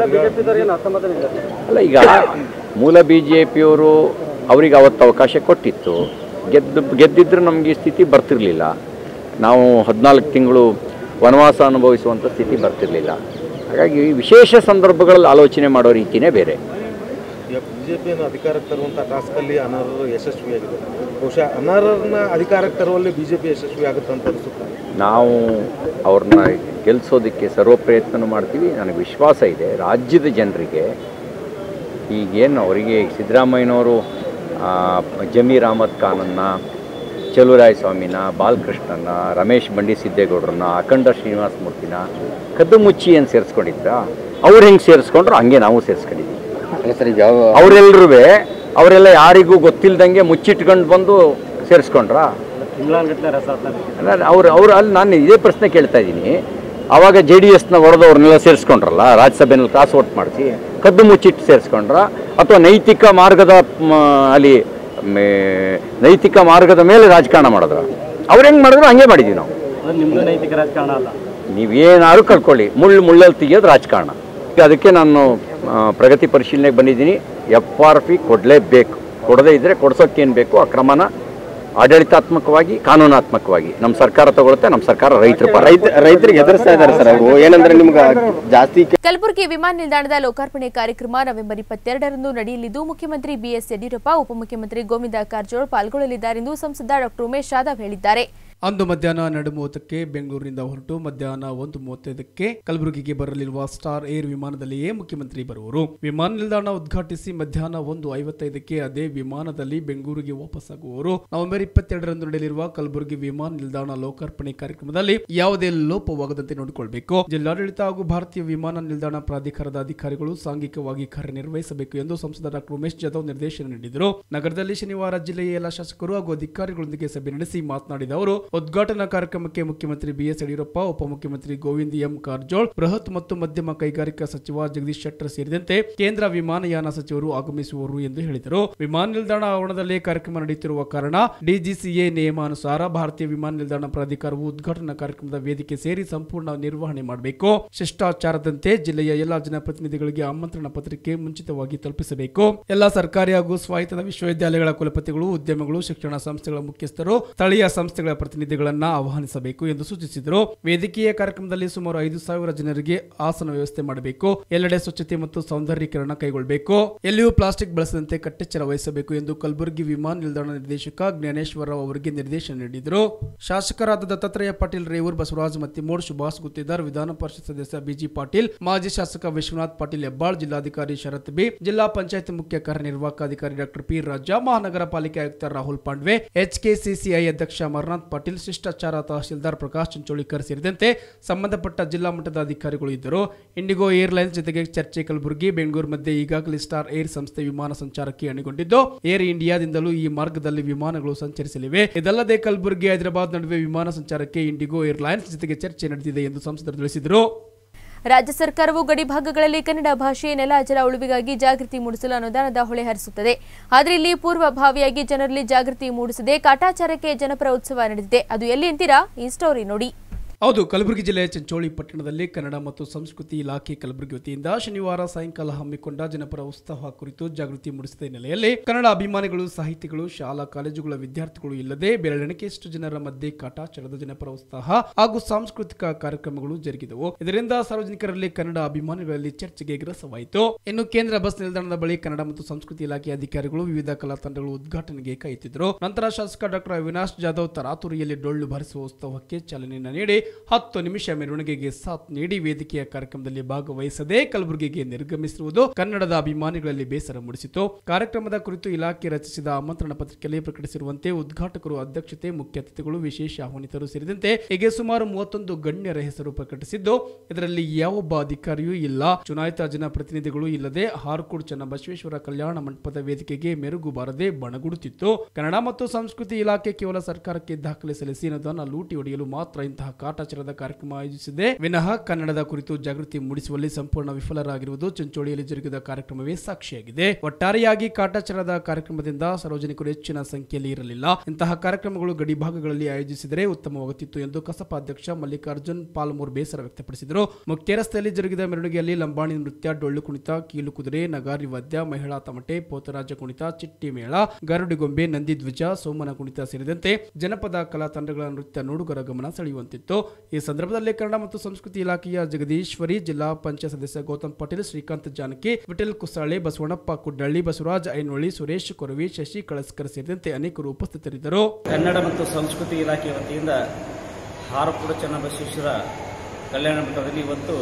Speaker 2: ಅಲ್ಲ ಈಗ ಮೂಲ ಬಿ ಜೆ ಪಿಯವರು ಅವ್ರಿಗೆ ಅವತ್ತು ಅವಕಾಶ ಕೊಟ್ಟಿತ್ತು ಗೆದ್ದು ಗೆದ್ದಿದ್ರೆ ನಮಗೆ ಈ ಸ್ಥಿತಿ ಬರ್ತಿರಲಿಲ್ಲ ನಾವು ಹದಿನಾಲ್ಕು ತಿಂಗಳು ವನವಾಸ ಅನುಭವಿಸುವಂಥ ಸ್ಥಿತಿ ಬರ್ತಿರಲಿಲ್ಲ ಹಾಗಾಗಿ ವಿಶೇಷ ಸಂದರ್ಭಗಳಲ್ಲಿ ಆಲೋಚನೆ ಮಾಡೋ ರೀತಿಯೇ ಬೇರೆ
Speaker 4: ಬಿಜೆಪಿಯನ್ನು ಅಧಿಕಾರಕ್ಕೆ ತರುವಂಥ ಟಾಸ್ಕಲ್ಲಿ ಅನರ್ಹರು ಯಶಸ್ವಿಯಾಗಿದೆ ಬಹುಶಃ ಅನರ್ಹರನ್ನ ಅಧಿಕಾರಕ್ಕೆ ತರುವಲ್ಲಿ ಬಿಜೆಪಿ ಯಶಸ್ವಿ ಆಗುತ್ತೆ ಅಂತ ಅನಿಸುತ್ತೆ
Speaker 2: ನಾವು ಅವ್ರನ್ನ ಗೆಲ್ಲಿಸೋದಕ್ಕೆ ಸರ್ವ ಪ್ರಯತ್ನ ಮಾಡ್ತೀವಿ ನನಗೆ ವಿಶ್ವಾಸ ಇದೆ ರಾಜ್ಯದ ಜನರಿಗೆ ಈಗೇನು ಅವರಿಗೆ ಸಿದ್ದರಾಮಯ್ಯನವರು ಆ, ಜಮೀರ್ ಅಹಮದ್ ಖಾನನ್ನು ಚಲುರಾಯ ಸ್ವಾಮಿನ ಬಾಲಕೃಷ್ಣನ ರಮೇಶ್ ಬಂಡಿ ಸಿದ್ದೇಗೌಡರನ್ನ ಅಖಂಡ ಶ್ರೀನಿವಾಸ ಮೂರ್ತಿನ ಕದ್ದು ಮುಚ್ಚಿ ಏನು ಸೇರಿಸ್ಕೊಂಡಿದ್ರ ಅವ್ರು ಹೆಂಗೆ ಸೇರಿಸ್ಕೊಂಡ್ರು ಹಂಗೆ ನಾವು ಸೇರಿಸ್ಕೊಂಡಿದ್ದೀವಿ ಅವರೆಲ್ಲರೂ ಅವರೆಲ್ಲ ಯಾರಿಗೂ ಗೊತ್ತಿಲ್ದಂಗೆ ಮುಚ್ಚಿಟ್ಕೊಂಡು ಬಂದು ಸೇರಿಸ್ಕೊಂಡ್ರ ಅವ್ರು ಅವ್ರು ಅಲ್ಲಿ ನಾನು ಇದೇ ಪ್ರಶ್ನೆ ಕೇಳ್ತಾ ಇದ್ದೀನಿ ಆವಾಗ ಜೆ ಡಿ ಎಸ್ನ ಹೊಡೆದವ್ರನ್ನೆಲ್ಲ ಸೇರಿಸ್ಕೊಂಡ್ರಲ್ಲ ರಾಜ್ಯಸಭೆಯಲ್ಲಿ ಕ್ರಾಸ್ ವೋಟ್ ಮಾಡಿಸಿ ಕದ್ದು ಮುಚ್ಚಿಟ್ಟು ಸೇರಿಸ್ಕೊಂಡ್ರ ಅಥವಾ ನೈತಿಕ ಮಾರ್ಗದ ಮ, ಅಲ್ಲಿ ಮೇ- ನೈತಿಕ ಮಾರ್ಗದ ಮೇಲೆ ರಾಜಕಾರಣ ಮಾಡಿದ್ರ ಅವ್ರು ಹೆಂಗೆ ಮಾಡಿದ್ರು ಹಂಗೆ ಮಾಡಿದ್ದೀವಿ ನಾವು
Speaker 5: ನಿಮ್ದು ನೈತಿಕ ರಾಜಕಾರಣ ಅಲ್ಲ
Speaker 2: ನೀವೇನಾದ್ರು ಕಳ್ಕೊಳ್ಳಿ ಮುಳ್ಳು ಮುಳ್ಳಲ್ಲಿ ತೆಗಿಯೋದು ರಾಜಕಾರಣ ಈಗ ಅದಕ್ಕೆ ನಾನು ಆ, ಪ್ರಗತಿ ಪರಿಶೀಲನೆಗೆ ಬಂದಿದ್ದೀನಿ ಎಫ್ ಆರ್ ಪಿ ಕೊಡಲೇಬೇಕು ಕೊಡದೇ ಇದ್ದರೆ ಕೊಡ್ಸೋಕ್ಕೇನು ಬೇಕು ಆ ಕ್ರಮನ ಆಡಳಿತಾತ್ಮಕವಾಗಿ ಕಾನೂನಾತ್ಮಕವಾಗಿ ನಮ್ಮ ಸರ್ಕಾರ ತಗೊಳುತ್ತೆ ನಮ್ಮ ಸರ್ಕಾರ ರೈತರ ಪರ
Speaker 6: ರೈತ ರೈತರಿಗೆ ಎದುರಿಸ್ತಾ ಇದ್ದಾರೆ ಸರ್ ಅವರು ಏನಂದ್ರೆ ನಿಮ್ಗೆ ಜಾಸ್ತಿ
Speaker 1: ಕಲಬುರಗಿ ವಿಮಾನ ನಿಲ್ದಾಣದ ಲೋಕಾರ್ಪಣೆ ಕಾರ್ಯಕ್ರಮ ನವೆಂಬರ್ ಇಪ್ಪತ್ತೆರಡರಂದು ನಡೆಯಲಿದ್ದು ಮುಖ್ಯಮಂತ್ರಿ ಬಿಎಸ್ ಯಡಿಯೂರಪ್ಪ ಉಪಮುಖ್ಯಮಂತ್ರಿ ಗೋವಿಂದ ಕಾರಜೋಳ ಪಾಲ್ಗೊಳ್ಳಲಿದ್ದಾರೆಂದು ಸಂಸದ ಡಾಕ್ಟರ್ ಉಮೇಶ್ ಜಾಧವ್ ಹೇಳಿದ್ದಾರೆ
Speaker 3: ಅಂದು ಮಧ್ಯಾಹ್ನ ಎರಡು ಮೂವತ್ತಕ್ಕೆ ಬೆಂಗಳೂರಿನಿಂದ ಹೊರಟು ಮಧ್ಯಾಹ್ನ ಒಂದು ಮೂವತ್ತೈದಕ್ಕೆ ಕಲಬುರಗಿಗೆ ಬರಲಿರುವ ಸ್ಟಾರ್ ಏರ್ ವಿಮಾನದಲ್ಲಿಯೇ ಮುಖ್ಯಮಂತ್ರಿ ಬರುವರು ವಿಮಾನ ನಿಲ್ದಾಣ ಉದ್ಘಾಟಿಸಿ ಮಧ್ಯಾಹ್ನ ಒಂದು ಐವತ್ತೈದಕ್ಕೆ ಅದೇ ವಿಮಾನದಲ್ಲಿ ಬೆಂಗಳೂರಿಗೆ ವಾಪಸ್ಸಾಗುವರು ನವೆಂಬರ್ ಇಪ್ಪತ್ತೆರಡರಂದು ನಡೆಯಲಿರುವ ಕಲಬುರಗಿ ವಿಮಾನ ನಿಲ್ದಾಣ ಲೋಕಾರ್ಪಣೆ ಕಾರ್ಯಕ್ರಮದಲ್ಲಿ ಯಾವುದೇ ಲೋಪವಾಗದಂತೆ ನೋಡಿಕೊಳ್ಳಬೇಕು ಜಿಲ್ಲಾಡಳಿತ ಹಾಗೂ ಭಾರತೀಯ ವಿಮಾನ ನಿಲ್ದಾಣ ಪ್ರಾಧಿಕಾರದ ಅಧಿಕಾರಿಗಳು ಸಾಂಘಿಕವಾಗಿ ಕಾರ್ಯನಿರ್ವಹಿಸಬೇಕು ಎಂದು ಸಂಸದ ಡಾಕ್ಟರ್ ಉಮೇಶ್ ಜಾಧವ್ ನಿರ್ದೇಶನ ನೀಡಿದರು ನಗರದಲ್ಲಿ ಶನಿವಾರ ಜಿಲ್ಲೆಯ ಎಲ್ಲ ಶಾಸಕರು ಹಾಗೂ ಅಧಿಕಾರಿಗಳೊಂದಿಗೆ ಸಭೆ ನಡೆಸಿ ಮಾತನಾಡಿದ ಅವರು ಉದ್ಘಾಟನಾ ಕಾರ್ಯಕ್ರಮಕ್ಕೆ ಮುಖ್ಯಮಂತ್ರಿ ಬಿಎಸ್ ಯಡಿಯೂರಪ್ಪ ಉಪಮುಖ್ಯಮಂತ್ರಿ ಗೋವಿಂದ್ ಎಂ ಕಾರಜೋಳ್ ಬೃಹತ್ ಮತ್ತು ಮಧ್ಯಮ ಕೈಗಾರಿಕಾ ಸಚಿವ ಜಗದೀಶ್ ಶೆಟ್ಟರ್ ಸೇರಿದಂತೆ ಕೇಂದ್ರ ವಿಮಾನಯಾನ ಸಚಿವರು ಆಗಮಿಸುವರು ಎಂದು ಹೇಳಿದರು ವಿಮಾನ ನಿಲ್ದಾಣ ಆವರಣದಲ್ಲೇ ಕಾರ್ಯಕ್ರಮ ನಡೆಯುತ್ತಿರುವ ಕಾರಣ ಡಿಜಿಸಿಎ ನಿಯಮಾನುಸಾರ ಭಾರತೀಯ ವಿಮಾನ ನಿಲ್ದಾಣ ಪ್ರಾಧಿಕಾರವು ಉದ್ಘಾಟನಾ ಕಾರ್ಯಕ್ರಮದ ವೇದಿಕೆ ಸೇರಿ ಸಂಪೂರ್ಣ ನಿರ್ವಹಣೆ ಮಾಡಬೇಕು ಶಿಷ್ಟಾಚಾರದಂತೆ ಜಿಲ್ಲೆಯ ಎಲ್ಲಾ ಜನಪ್ರತಿನಿಧಿಗಳಿಗೆ ಆಮಂತ್ರಣ ಪತ್ರಿಕೆ ಮುಂಚಿತವಾಗಿ ತಲುಪಿಸಬೇಕು ಎಲ್ಲಾ ಸರ್ಕಾರಿ ಹಾಗೂ ಸ್ವಾಯತ್ತ ವಿಶ್ವವಿದ್ಯಾಲಯಗಳ ಕುಲಪತಿಗಳು ಉದ್ಯಮಗಳು ಶಿಕ್ಷಣ ಸಂಸ್ಥೆಗಳ ಮುಖ್ಯಸ್ಥರು ಸ್ಥಳೀಯ ಸಂಸ್ಥೆಗಳ ಪ್ರತಿನಿಧಿಗಳನ್ನ ಆಹ್ವಾನಿಸಬೇಕು ಎಂದು ಸೂಚಿಸಿದರು ವೇದಿಕೆಯ ಕಾರ್ಯಕ್ರಮದಲ್ಲಿ ಸುಮಾರು ಐದು ಸಾವಿರ ಜನರಿಗೆ ಆಸನ ವ್ಯವಸ್ಥೆ ಮಾಡಬೇಕು ಎಲ್ಲೆಡೆ ಸ್ವಚ್ಛತೆ ಮತ್ತು ಸೌಂದರ್ಯೀಕರಣ ಕೈಗೊಳ್ಳಬೇಕು ಎಲ್ಲಿಯೂ ಪ್ಲಾಸ್ಟಿಕ್ ಬಳಸದಂತೆ ಕಟ್ಟೆಚ್ಚರ ವಹಿಸಬೇಕು ಎಂದು ಕಲಬುರಗಿ ವಿಮಾನ ನಿಲ್ದಾಣ ನಿರ್ದೇಶಕ ಜ್ಞಾನೇಶ್ವರ ರಾವ್ ಅವರಿಗೆ ನಿರ್ದೇಶನ ನೀಡಿದರು ಶಾಸಕರಾದ ದತ್ತಾತ್ರೇಯ ಪಾಟೀಲ್ ರೇವೂರ್ ಬಸವರಾಜ್ ಮತ್ತಿಮೂಡ್ ಸುಭಾಷ್ ಗುತ್ತಿದಾರ್ ವಿಧಾನ ಪರಿಷತ್ ಸದಸ್ಯ ಬಿಜಿ ಪಾಟೀಲ್ ಮಾಜಿ ಶಾಸಕ ವಿಶ್ವನಾಥ್ ಪಾಟೀಲ್ ಹೆಬ್ಬಾಳ್ ಜಿಲ್ಲಾಧಿಕಾರಿ ಶರತ್ ಬಿ ಜಿಲ್ಲಾ ಪಂಚಾಯತ್ ಮುಖ್ಯ ಕಾರ್ಯನಿರ್ವಾಹಕ ಅಧಿಕಾರಿ ಡಾಕ್ಟರ್ ಪಿ ರಾಜಾ ಮಹಾನಗರ ಪಾಲಿಕೆ ಆಯುಕ್ತ ರಾಹುಲ್ ಪಾಂಡ್ವೆ ಎಚ್ಕೆಸಿಸಿಐ ಅಧ್ಯಕ್ಷ ಅಮರನಾಥ್ ಪಾಟೀಲ್ ಶಿಷ್ಟಾಚಾರ ತಹಶೀಲ್ದಾರ್ ಪ್ರಕಾಶ್ ಚಂಚೋಳಿಕರ್ ಸೇರಿದಂತೆ ಸಂಬಂಧಪಟ್ಟ ಜಿಲ್ಲಾ ಮಟ್ಟದ ಅಧಿಕಾರಿಗಳು ಇದ್ದರು ಇಂಡಿಗೋ ಏರ್ಲೈನ್ಸ್ ಜೊತೆಗೆ ಚರ್ಚೆ ಕಲಬುರಗಿ ಬೆಂಗಳೂರು ಮಧ್ಯೆ ಈಗಾಗಲೇ ಸ್ಟಾರ್ ಏರ್ ಸಂಸ್ಥೆ ವಿಮಾನ ಸಂಚಾರಕ್ಕೆ ಅಣಿಗೊಂಡಿದ್ದು ಏರ್ ಇಂಡಿಯಾದಿಂದಲೂ ಈ ಮಾರ್ಗದಲ್ಲಿ ವಿಮಾನಗಳು ಸಂಚರಿಸಲಿವೆ ಇದಲ್ಲದೆ ಕಲಬುರಗಿ ಹೈದರಾಬಾದ್ ನಡುವೆ ವಿಮಾನ ಸಂಚಾರಕ್ಕೆ ಇಂಡಿಗೋ ಏರ್ಲೈನ್ಸ್ ಜೊತೆಗೆ ಚರ್ಚೆ ನಡೆದಿದೆ ಎಂದು ಸಂಸದರು ತಿಳಿಸಿದರು
Speaker 1: ರಾಜ್ಯ ಸರ್ಕಾರವು ಗಡಿ ಭಾಗಗಳಲ್ಲಿ ಕನ್ನಡ ಭಾಷೆ ನೆಲ ಜಲ ಉಳಿವಿಗಾಗಿ ಜಾಗೃತಿ ಮೂಡಿಸಲು ಅನುದಾನದ ಹೊಳೆ ಹರಿಸುತ್ತದೆ ಆದರೆ ಇಲ್ಲಿ ಪೂರ್ವಭಾವಿಯಾಗಿ ಜನರಲ್ಲಿ ಜಾಗೃತಿ ಮೂಡಿಸದೆ ಕಾಟಾಚಾರಕ್ಕೆ ಜನಪರ ಉತ್ಸವ ನಡೆದಿದೆ ಅದು ಎಲ್ಲಿ ಅಂತೀರಾ ಈ ಸ್ಟೋರಿ ನೋಡಿ
Speaker 3: ಹೌದು ಕಲಬುರಗಿ ಜಿಲ್ಲೆಯ ಚಿಂಚೋಳಿ ಪಟ್ಟಣದಲ್ಲಿ ಕನ್ನಡ ಮತ್ತು ಸಂಸ್ಕೃತಿ ಇಲಾಖೆ ಕಲಬುರಗಿ ವತಿಯಿಂದ ಶನಿವಾರ ಸಾಯಂಕಾಲ ಹಮ್ಮಿಕೊಂಡ ಜನಪರ ಉತ್ಸವ ಕುರಿತು ಜಾಗೃತಿ ಮೂಡಿಸಿದ ಹಿನ್ನೆಲೆಯಲ್ಲಿ ಕನ್ನಡ ಅಭಿಮಾನಿಗಳು ಸಾಹಿತಿಗಳು ಶಾಲಾ ಕಾಲೇಜುಗಳ ವಿದ್ಯಾರ್ಥಿಗಳು ಇಲ್ಲದೆ ಬೆರಳೆಣಿಕೆಯಷ್ಟು ಜನರ ಮಧ್ಯೆ ಕಾಟಾಚಾರದ ಜನಪರ ಉತ್ಸಾಹ ಹಾಗೂ ಸಾಂಸ್ಕೃತಿಕ ಕಾರ್ಯಕ್ರಮಗಳು ಜರುಗಿದವು ಇದರಿಂದ ಸಾರ್ವಜನಿಕರಲ್ಲಿ ಕನ್ನಡ ಅಭಿಮಾನಿಗಳಲ್ಲಿ ಚರ್ಚೆಗೆ ಗ್ರಸವಾಯಿತು ಇನ್ನು ಕೇಂದ್ರ ಬಸ್ ನಿಲ್ದಾಣದ ಬಳಿ ಕನ್ನಡ ಮತ್ತು ಸಂಸ್ಕೃತಿ ಇಲಾಖೆ ಅಧಿಕಾರಿಗಳು ವಿವಿಧ ಕಲಾ ತಂಡಗಳು ಉದ್ಘಾಟನೆಗೆ ಕಾಯುತ್ತಿದ್ದರು ನಂತರ ಶಾಸಕ ಡಾಕ್ಟರ್ ಅವಿನಾಶ್ ಜಾಧವ್ ತರಾತುರಿಯಲ್ಲಿ ಡೊಳ್ಳು ಬಾರಿಸುವ ಉತ್ಸವಕ್ಕೆ ಚಾಲನೆಯನ್ನು ನೀಡಿ ಹತ್ತು ನಿಮಿಷ ಮೆರವಣಿಗೆಗೆ ಸಾಥ್ ನೀಡಿ ವೇದಿಕೆಯ ಕಾರ್ಯಕ್ರಮದಲ್ಲಿ ಭಾಗವಹಿಸದೆ ಕಲಬುರಗಿಗೆ ನಿರ್ಗಮಿಸಿರುವುದು ಕನ್ನಡದ ಅಭಿಮಾನಿಗಳಲ್ಲಿ ಬೇಸರ ಮೂಡಿಸಿತು ಕಾರ್ಯಕ್ರಮದ ಕುರಿತು ಇಲಾಖೆ ರಚಿಸಿದ ಆಮಂತ್ರಣ ಪತ್ರಿಕೆಯಲ್ಲಿ ಪ್ರಕಟಿಸಿರುವಂತೆ ಉದ್ಘಾಟಕರು ಅಧ್ಯಕ್ಷತೆ ಮುಖ್ಯ ಅತಿಥಿಗಳು ವಿಶೇಷ ಆಹ್ವಾನಿತರು ಸೇರಿದಂತೆ ಹೀಗೆ ಸುಮಾರು ಮೂವತ್ತೊಂದು ಗಣ್ಯರ ಹೆಸರು ಪ್ರಕಟಿಸಿದ್ದು ಇದರಲ್ಲಿ ಯಾವೊಬ್ಬ ಅಧಿಕಾರಿಯೂ ಇಲ್ಲ ಚುನಾಯಿತ ಜನಪ್ರತಿನಿಧಿಗಳು ಇಲ್ಲದೆ ಹಾರ್ಕೂಡ್ ಚನ್ನಬಸವೇಶ್ವರ ಕಲ್ಯಾಣ ಮಂಟಪದ ವೇದಿಕೆಗೆ ಮೆರುಗು ಬಾರದೆ ಬಣಗುಡುತ್ತಿತ್ತು ಕನ್ನಡ ಮತ್ತು ಸಂಸ್ಕೃತಿ ಇಲಾಖೆ ಕೇವಲ ಸರ್ಕಾರಕ್ಕೆ ದಾಖಲೆ ಸಲ್ಲಿಸಿ ಅನುದಾನ ಲೂಟಿ ಹೊಡೆಯಲು ಮಾತ್ರ ಇಂತಹ ಕಾಟ ಕಾಟಾಚಾರದ ಕಾರ್ಯಕ್ರಮ ಆಯೋಜಿಸಿದೆ ವಿನಃ ಕನ್ನಡದ ಕುರಿತು ಜಾಗೃತಿ ಮೂಡಿಸುವಲ್ಲಿ ಸಂಪೂರ್ಣ ವಿಫಲರಾಗಿರುವುದು ಚಿಂಚೋಳಿಯಲ್ಲಿ ಜರುಗಿದ ಕಾರ್ಯಕ್ರಮವೇ ಸಾಕ್ಷಿಯಾಗಿದೆ ಒಟ್ಟಾರೆಯಾಗಿ ಕಾಟಾಚಾರದ ಕಾರ್ಯಕ್ರಮದಿಂದ ಸಾರ್ವಜನಿಕರು ಹೆಚ್ಚಿನ ಸಂಖ್ಯೆಯಲ್ಲಿ ಇರಲಿಲ್ಲ ಇಂತಹ ಕಾರ್ಯಕ್ರಮಗಳು ಗಡಿ ಭಾಗಗಳಲ್ಲಿ ಆಯೋಜಿಸಿದರೆ ಉತ್ತಮವಾಗುತ್ತಿತ್ತು ಎಂದು ಕಸಪ ಅಧ್ಯಕ್ಷ ಮಲ್ಲಿಕಾರ್ಜುನ್ ಪಾಲ್ಮೂರ್ ಬೇಸರ ವ್ಯಕ್ತಪಡಿಸಿದರು ಮುಖ್ಯ ರಸ್ತೆಯಲ್ಲಿ ಜರುಗಿದ ಮೆರವಣಿಗೆಯಲ್ಲಿ ಲಂಬಾಣಿ ನೃತ್ಯ ಡೊಳ್ಳು ಕುಣಿತ ಕೀಲು ಕುದುರೆ ನಗಾರಿ ವಾದ್ಯ ಮಹಿಳಾ ತಮಟೆ ಪೋತರಾಜ ಕುಣಿತ ಚಿಟ್ಟಿ ಮೇಳ ಗರುಡಿಗೊಂಬೆ ನಂದಿಧ್ವಜ ಸೋಮನ ಕುಣಿತ ಸೇರಿದಂತೆ ಜನಪದ ಕಲಾ ತಂಡಗಳ ನೃತ್ಯ ನೋಡುಗರ ಗಮನ ಸೆಳೆಯುವಂತಿತ್ತು ಈ ಸಂದರ್ಭದಲ್ಲಿ ಕನ್ನಡ ಮತ್ತು ಸಂಸ್ಕೃತಿ ಇಲಾಖೆಯ ಜಗದೀಶ್ವರಿ ಜಿಲ್ಲಾ ಪಂಚಾಯತ್ ಸದಸ್ಯ ಗೌತಮ್ ಪಾಟೀಲ್ ಶ್ರೀಕಾಂತ್ ಜಾನಕಿ ವಿಠಲ್ ಕುಸಾಳೆ ಬಸವಣ್ಣಪ್ಪ ಕುಡ್ಡಳ್ಳಿ ಬಸವರಾಜ್ ಐನೊಳ್ಳಿ ಸುರೇಶ್ ಕೊರವಿ ಶಶಿ ಕಳಸ್ಕರ್ ಸೇರಿದಂತೆ ಅನೇಕರು ಉಪಸ್ಥಿತರಿದ್ದರು
Speaker 5: ಕನ್ನಡ ಮತ್ತು ಸಂಸ್ಕೃತಿ ಇಲಾಖೆ ವತಿಯಿಂದ ಹಾರಪುರ ಚನ್ನಬಸವೇಶ್ವರ ಕಲ್ಯಾಣ ಮಠದಲ್ಲಿ ಇವತ್ತು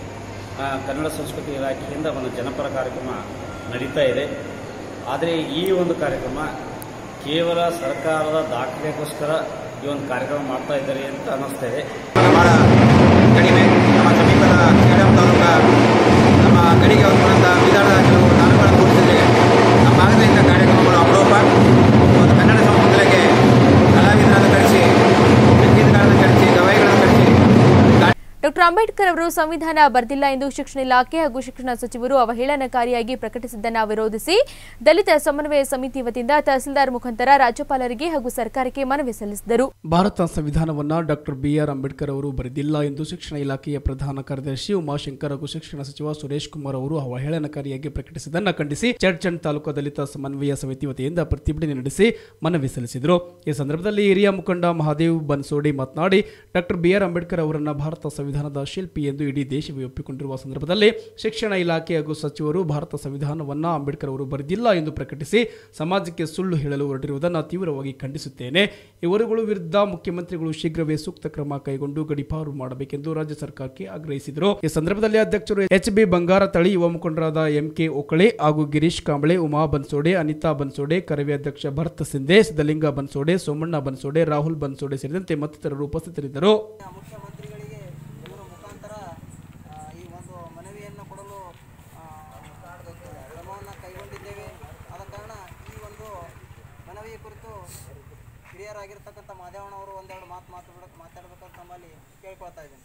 Speaker 5: ಆ, ಕನ್ನಡ ಸಂಸ್ಕೃತಿ ಇಲಾಖೆಯಿಂದ ಒಂದು ಜನಪರ ಕಾರ್ಯಕ್ರಮ ನಡೀತಾ ಇದೆ ಆದರೆ ಈ ಒಂದು ಕಾರ್ಯಕ್ರಮ ಕೇವಲ ಸರ್ಕಾರದ ದಾಖಲೆಗೋಸ್ಕರ ಈ ಒಂದು ಕಾರ್ಯಕ್ರಮ ಮಾಡ್ತಾ ಇದ್ದಾರೆ ಅಂತ ಅನ್ನಿಸ್ತಾ ಇದೆ
Speaker 7: ಬಹಳ ಕಡಿಮೆ ನಮ್ಮ ಸಮೀಪದ ಶ್ರೀರಾಮ್ ತಾಲೂಕ ನಮ್ಮ ಗಡಿಗೆ ಹೊಂದುವಂಥ ವಿಧಾನದ ಕೆಲವು ತಾಲೂಕುಗಳನ್ನು ತೋರಿಸಿದ್ರೆ ನಮ್ಮ ಭಾಗದಿಂದ ಕಾರ್ಯಕ್ರಮಗಳು ಅಪರೂಪ ಒಂದು ಕನ್ನಡ ಸಂಸ್ಕೃತಿಗೆ ಕಲಾವಿದರನ್ನು ಕರೆಸಿ ಸಂಗೀತಗಾರರನ್ನು ಕರೆಸಿ ಗವಾಯಿಗಳನ್ನು ಕರೆಸಿ
Speaker 1: ಡಾಕ್ಟರ್ ಅಂಬೇಡ್ಕರ್ ಅವರು ಸಂವಿಧಾನ ಬರೆದಿಲ್ಲ ಎಂದು ಶಿಕ್ಷಣ ಇಲಾಖೆ ಹಾಗೂ ಶಿಕ್ಷಣ ಸಚಿವರು ಅವಹೇಳನಕಾರಿಯಾಗಿ ಪ್ರಕಟಿಸಿದ್ದನ್ನು ವಿರೋಧಿಸಿ ದಲಿತ ಸಮನ್ವಯ ಸಮಿತಿ ವತಿಯಿಂದ ತಹಸೀಲ್ದಾರ್ ಮುಖಾಂತರ ರಾಜ್ಯಪಾಲರಿಗೆ ಹಾಗೂ ಸರ್ಕಾರಕ್ಕೆ ಮನವಿ ಸಲ್ಲಿಸಿದರು
Speaker 3: ಭಾರತ ಸಂವಿಧಾನವನ್ನ ಡಾಕ್ಟರ್ ಬಿಆರ್ ಅಂಬೇಡ್ಕರ್ ಅವರು ಬರೆದಿಲ್ಲ ಎಂದು ಶಿಕ್ಷಣ ಇಲಾಖೆಯ ಪ್ರಧಾನ ಕಾರ್ಯದರ್ಶಿ ಉಮಾಶಂಕರ್ ಹಾಗೂ ಶಿಕ್ಷಣ ಸಚಿವ ಸುರೇಶ್ ಕುಮಾರ್ ಅವರು ಅವಹೇಳನಕಾರಿಯಾಗಿ ಪ್ರಕಟಿಸಿದ್ದನ್ನು ಖಂಡಿಸಿ ಚರ್ಚಂಡ್ ತಾಲೂಕು ದಲಿತ ಸಮನ್ವಯ ಸಮಿತಿ ವತಿಯಿಂದ ಪ್ರತಿಭಟನೆ ನಡೆಸಿ ಮನವಿ ಸಲ್ಲಿಸಿದರು ಈ ಸಂದರ್ಭದಲ್ಲಿ ಹಿರಿಯ ಮುಖಂಡ ಮಹಾದೇವ್ ಬನ್ಸೋಡಿ ಮಾತನಾಡಿ ಡಾಕ್ಟರ್ ಬಿಆರ್ ಅಂಬೇಡ್ಕರ್ ಅವರನ್ನ ಭಾರತ ಸಂವಿಧಾನದ ಶಿಲ್ಪಿ ಎಂದು ಇಡೀ ದೇಶವೇ ಒಪ್ಪಿಕೊಂಡಿರುವ ಸಂದರ್ಭದಲ್ಲಿ ಶಿಕ್ಷಣ ಇಲಾಖೆ ಹಾಗೂ ಸಚಿವರು ಭಾರತ ಸಂವಿಧಾನವನ್ನ ಅಂಬೇಡ್ಕರ್ ಅವರು ಬರೆದಿಲ್ಲ ಎಂದು ಪ್ರಕಟಿಸಿ ಸಮಾಜಕ್ಕೆ ಸುಳ್ಳು ಹೇಳಲು ಹೊರಟಿರುವುದನ್ನು ತೀವ್ರವಾಗಿ ಖಂಡಿಸುತ್ತೇನೆ ಇವರುಗಳು ವಿರುದ್ಧ ಮುಖ್ಯಮಂತ್ರಿಗಳು ಶೀಘ್ರವೇ ಸೂಕ್ತ ಕ್ರಮ ಕೈಗೊಂಡು ಗಡಿಪಾರು ಮಾಡಬೇಕೆಂದು ರಾಜ್ಯ ಸರ್ಕಾರಕ್ಕೆ ಆಗ್ರಹಿಸಿದರು ಈ ಸಂದರ್ಭದಲ್ಲಿ ಅಧ್ಯಕ್ಷರು ಎಚ್ ಬಿ ಬಂಗಾರ ತಳಿ ಯುವ ಮುಖಂಡರಾದ ಎಂ ಕೆ ಒಕಳೆ ಹಾಗೂ ಗಿರೀಶ್ ಕಾಂಬಳೆ ಉಮಾ ಬನ್ಸೋಡೆ ಅನಿತಾ ಬನ್ಸೋಡೆ ಕರವೇ ಅಧ್ಯಕ್ಷ ಭರತ್ ಸಿಂಧೆ ಸಿದ್ದಲಿಂಗ ಬನ್ಸೋಡೆ ಸೋಮಣ್ಣ ಬನ್ಸೋಡೆ ರಾಹುಲ್ ಬನ್ಸೋಡೆ ಸೇರಿದಂತೆ ಮತ್ತಿತರರು ಉಪಸ್ಥಿತರಿದ್ದರು
Speaker 8: ಮುಖ್ಯಮಂತ್ರಿಗಳಿಗೆ ಇವರ ಮುಖಾಂತರ ಆ, ಈ ಒಂದು ಮನವಿಯನ್ನು ಕೊಡಲು ಆ, ಕ್ರಮವನ್ನು ಕೈಗೊಂಡಿದ್ದೇವೆ ಆದ ಕಾರಣ ಈ ಒಂದು ಮನವಿಯ ಕುರಿತು ಹಿರಿಯರಾಗಿರ್ತಕ್ಕಂಥ ಮಾದೇವಣ್ಣವರು ಒಂದೆರಡು ಮಾತು ಮಾತು ಮಾತಾಡಬೇಕಂತ ನಮ್ಮಲ್ಲಿ ಕೇಳ್ಕೊಳ್ತಾ ಇದ್ದೇನೆ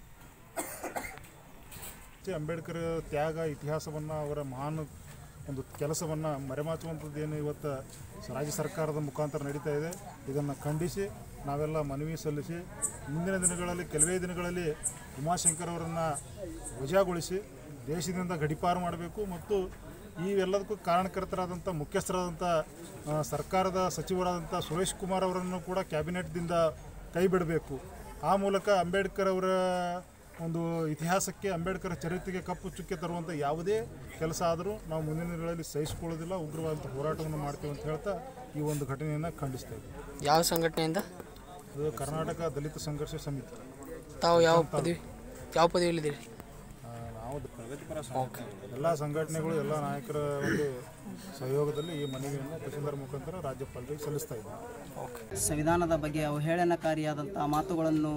Speaker 9: ಸಿ ಅಂಬೇಡ್ಕರ್ ತ್ಯಾಗ ಇತಿಹಾಸವನ್ನು ಅವರ ಮಹಾನ್ ಒಂದು ಕೆಲಸವನ್ನು ಮರೆಮಾಚುವಂಥದ್ದು ಏನು ಇವತ್ತು ಸ- ರಾಜ್ಯ ಸರ್ಕಾರದ ಮುಖಾಂತರ ನಡೀತಾ ಇದೆ ಇದನ್ನು ಖಂಡಿಸಿ ನಾವೆಲ್ಲ ಮನವಿ ಸಲ್ಲಿಸಿ ಮುಂದಿನ ದಿನಗಳಲ್ಲಿ ಕೆಲವೇ ದಿನಗಳಲ್ಲಿ ಉಮಾಶಂಕರ್ ಅವರನ್ನು ವಜಾಗೊಳಿಸಿ ದೇಶದಿಂದ ಗಡಿಪಾರು ಮಾಡಬೇಕು ಮತ್ತು ಇವೆಲ್ಲದಕ್ಕೂ ಕಾರಣಕರ್ತರಾದಂಥ ಮುಖ್ಯಸ್ಥರಾದಂಥ ಆ, ಸರ್ಕಾರದ ಸಚಿವರಾದಂಥ ಸುರೇಶ್ ಕುಮಾರ್ ಅವರನ್ನು ಕೂಡ ಕ್ಯಾಬಿನೆಟ್ದಿಂದ ಕೈ ಬಿಡಬೇಕು ಆ ಮೂಲಕ ಅಂಬೇಡ್ಕರ್ ಅವರ ಒಂದು ಇತಿಹಾಸಕ್ಕೆ ಅಂಬೇಡ್ಕರ್ ಚರಿತ್ರೆಗೆ ಕಪ್ಪು ಚುಕ್ಕೆ ತರುವಂಥ ಯಾವುದೇ ಕೆಲಸ ಆದರೂ ನಾವು ಮುಂದಿನ ದಿನಗಳಲ್ಲಿ ಸಹಿಸಿಕೊಳ್ಳೋದಿಲ್ಲ ಉಗ್ರವಾದಂಥ ಹೋರಾಟವನ್ನು ಮಾಡ್ತೀವಿ ಅಂತ ಹೇಳ್ತಾ ಈ ಒಂದು ಘಟನೆಯನ್ನು ಖಂಡಿಸ್ತಾ ಇದ್ದೀವಿ
Speaker 8: ಯಾವ ಸಂಘಟನೆಯಿಂದ
Speaker 9: ಇದು ಕರ್ನಾಟಕ ದಲಿತ ಸಂಘರ್ಷ ಸಮಿತಿ
Speaker 8: ತಾವು ಯಾವ ಪದವಿ ಯಾವ ಪದವಿಯಲ್ಲಿದ್ದೀರಿ
Speaker 9: ಆ, ನಾವು ಎಲ್ಲ ಸಂಘಟನೆಗಳು ಎಲ್ಲ ನಾಯಕರ ಒಂದು ಸಹಯೋಗದಲ್ಲಿ ಈ ಮನವಿಯನ್ನು ತಹಸೀಲ್ದಾರ್ ಮುಖಾಂತರ ರಾಜ್ಯಪಾಲರಿಗೆ ಸಲ್ಲಿಸ್ತಾ ಇದ್ದೀವಿ
Speaker 8: ಸಂವಿಧಾನದ ಬಗ್ಗೆ ಅವಹೇಳನಕಾರಿಯಾದಂಥ ಮಾತುಗಳನ್ನು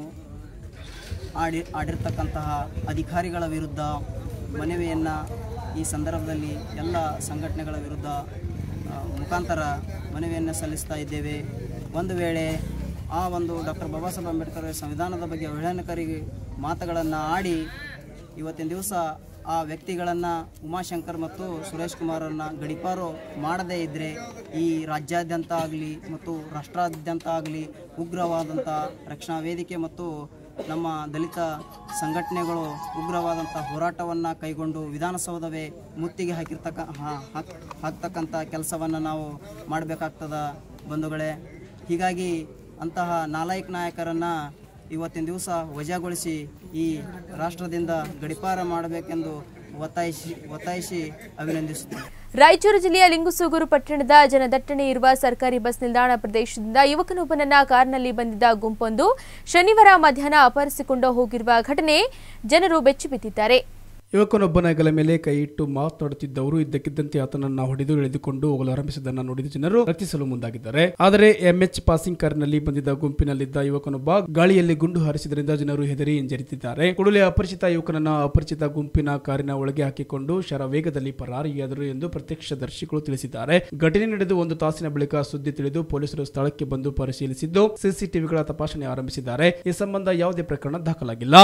Speaker 8: ಆಡಿ ಆಡಿರ್ತಕ್ಕಂತಹ ಅಧಿಕಾರಿಗಳ ವಿರುದ್ಧ ಮನವಿಯನ್ನು ಈ ಸಂದರ್ಭದಲ್ಲಿ ಎಲ್ಲ ಸಂಘಟನೆಗಳ ವಿರುದ್ಧ ಆ, ಮುಖಾಂತರ ಮನವಿಯನ್ನು ಸಲ್ಲಿಸ್ತಾ ಇದ್ದೇವೆ ಒಂದು ವೇಳೆ ಆ ಒಂದು ಡಾಕ್ಟರ್ ಬಾಬಾ ಸಾಹೇಬ್ ಅಂಬೇಡ್ಕರ್ ಸಂವಿಧಾನದ ಬಗ್ಗೆ ಅವಹೇಳನಕಾರಿ ಮಾತುಗಳನ್ನು ಆಡಿ ಇವತ್ತಿನ ದಿವಸ ಆ ವ್ಯಕ್ತಿಗಳನ್ನು ಉಮಾಶಂಕರ್ ಮತ್ತು ಸುರೇಶ್ ಕುಮಾರನ್ನು ಗಡಿಪಾರು ಮಾಡದೇ ಇದ್ದರೆ ಈ ರಾಜ್ಯಾದ್ಯಂತ ಆಗಲಿ ಮತ್ತು ರಾಷ್ಟ್ರಾದ್ಯಂತ ಆಗಲಿ ಉಗ್ರವಾದಂಥ ರಕ್ಷಣಾ ವೇದಿಕೆ ಮತ್ತು ನಮ್ಮ ದಲಿತ ಸಂಘಟನೆಗಳು ಉಗ್ರವಾದಂಥ ಹೋರಾಟವನ್ನು ಕೈಗೊಂಡು ವಿಧಾನಸೌಧವೇ ಮುತ್ತಿಗೆ ಹಾಕಿರ್ತಕ್ಕ ಹಾ- ಹಾಕ್ ಹಾಕ್ತಕ್ಕಂಥ ಕೆಲಸವನ್ನು ನಾವು ಮಾಡಬೇಕಾಗ್ತದ ಬಂಧುಗಳೇ ಹೀಗಾಗಿ ಅಂತಹ ನಾಲಾಯಕ್ ನಾಯಕರನ್ನು ಇವತ್ತಿನ ದಿವಸ ವಜಾಗೊಳಿಸಿ ಈ ರಾಷ್ಟ್ರದಿಂದ ಗಡಿಪಾರ ಮಾಡಬೇಕೆಂದು ಒತ್ತಾಯಿಸಿ ಒತ್ತಾಯಿಸಿ ಅಭಿನಂದಿಸುತ್ತೇನೆ
Speaker 1: ರಾಯಚೂರು ಜಿಲ್ಲೆಯ ಲಿಂಗುಸೂಗೂರು ಪಟ್ಟಣದ ಜನದಟ್ಟಣೆ ಇರುವ ಸರ್ಕಾರಿ ಬಸ್ ನಿಲ್ದಾಣ ಪ್ರದೇಶದಿಂದ ಯುವಕನೊಬ್ಬನನ್ನ ಕಾರ್ನಲ್ಲಿ ಬಂದಿದ್ದ ಗುಂಪೊಂದು ಶನಿವಾರ ಮಧ್ಯಾಹ್ನ ಅಪಹರಿಸಿಕೊಂಡು ಹೋಗಿರುವ ಘಟನೆ ಜನರು ಬೆಚ್ಚಿಬಿದ್ದಿದ್ದಾರೆ
Speaker 3: ಯುವಕನೊಬ್ಬನ ಹೆಗಲ ಮೇಲೆ ಕೈ ಇಟ್ಟು ಮಾತನಾಡುತ್ತಿದ್ದವರು ಇದ್ದಕ್ಕಿದ್ದಂತೆ ಆತನನ್ನ ಹೊಡೆದು ಎಳೆದುಕೊಂಡು ಹೋಗಲು ಆರಂಭಿಸಿದ್ದನ್ನ ನೋಡಿದ ಜನರು ರಕ್ಷಿಸಲು ಮುಂದಾಗಿದ್ದಾರೆ ಆದರೆ ಎಂಎಚ್ ಪಾಸಿಂಗ್ ಕಾರಿನಲ್ಲಿ ಬಂದಿದ್ದ ಗುಂಪಿನಲ್ಲಿದ್ದ ಯುವಕನೊಬ್ಬ ಗಾಳಿಯಲ್ಲಿ ಗುಂಡು ಹಾರಿಸಿದ್ರಿಂದ ಜನರು ಹೆದರಿ ಹಿಂಜರಿತಿದ್ದಾರೆ ಕೂಡಲೇ ಅಪರಿಚಿತ ಯುವಕನನ್ನ ಅಪರಿಚಿತ ಗುಂಪಿನ ಕಾರಿನ ಒಳಗೆ ಹಾಕಿಕೊಂಡು ಶರವೇಗದಲ್ಲಿ ಪರಾರಿಯಾದರು ಎಂದು ಪ್ರತ್ಯಕ್ಷದರ್ಶಿಗಳು ತಿಳಿಸಿದ್ದಾರೆ ಘಟನೆ ನಡೆದು ಒಂದು ತಾಸಿನ ಬಳಿಕ ಸುದ್ದಿ ತಿಳಿದು ಪೊಲೀಸರು ಸ್ಥಳಕ್ಕೆ ಬಂದು ಪರಿಶೀಲಿಸಿದ್ದು ಸಿಸಿಟಿವಿಗಳ ತಪಾಸಣೆ ಆರಂಭಿಸಿದ್ದಾರೆ ಈ ಸಂಬಂಧ ಯಾವುದೇ ಪ್ರಕರಣ ದಾಖಲಾಗಿಲ್ಲ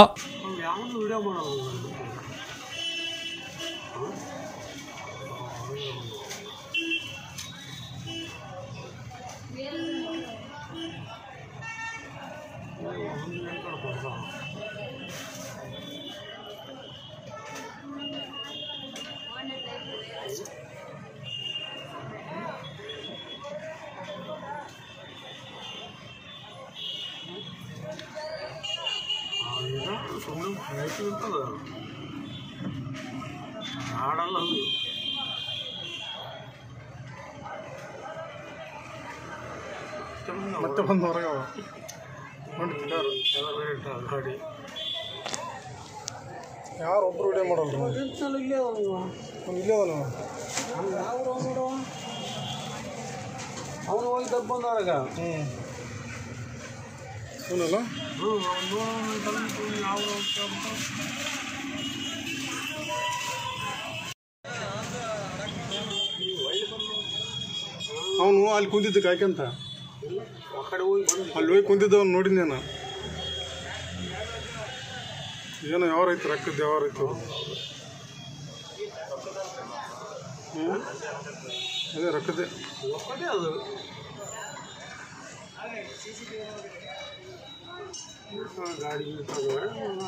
Speaker 9: ಮತ್ತೆ ಬಂದು ಹೊರಗೆ ಅವ. ನೋಡಿದ್ದು ಕಾರು ಯಾರು ಒಬ್ರು ವಿಡಿಯೋ ಮಾಡಲ್ಲ ಇಲ್ಲೇ ಅದಲ್ಲ
Speaker 10: ಅವನು ಹೋಗಿ ತಪ್ಪು ಬಂದವಾಗ
Speaker 9: ಹ್ಞೂ ಅವನಲ್ಲ ಅವನು ಅಲ್ಲಿ ಕುಂತಿದ್ದ ಕಾಯ್ಕಂತ ಅಲ್ಲಿ ಹೋಗಿ ಕುಂತಿದ್ದ ಅವ್ನು ನೋಡಿದ್ ನಾನು ಏನೋ ಯಾವ ರೈತ ರೊಕ್ಕದ್ದು ಯಾವ ರೈತ ಹ್ಞೂ ಅದೇ ರೊಕ್ಕದ್ದೇ
Speaker 10: ಅದು ಗಾಡಿ ನಿಂತಾಗ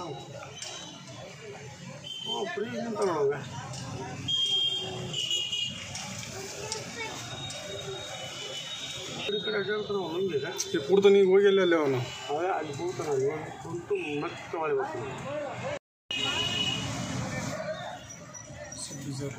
Speaker 10: ಫ್ರೀ ನಿಂತಾಗ ಈ ಕಡೆ ಅಡ್ಡಾಡ್ತಾನೆ ಅವನು ಹಂಗೆ
Speaker 9: ಈ ಪೂರ್ತ ನೀವು ಹೋಗಿ ಅಲ್ಲಿ ಅಲ್ಲಿ ಅವನು
Speaker 10: ಅದೇ ಅಲ್ಲಿ ಕೂತಾನೆ ಅಲ್ಲಿ ಹೋಗಿ ಕುಂತು ಮತ್ತೆ ಒಳಗೆ ಬರ್ತಾನೆ
Speaker 9: ಸರ್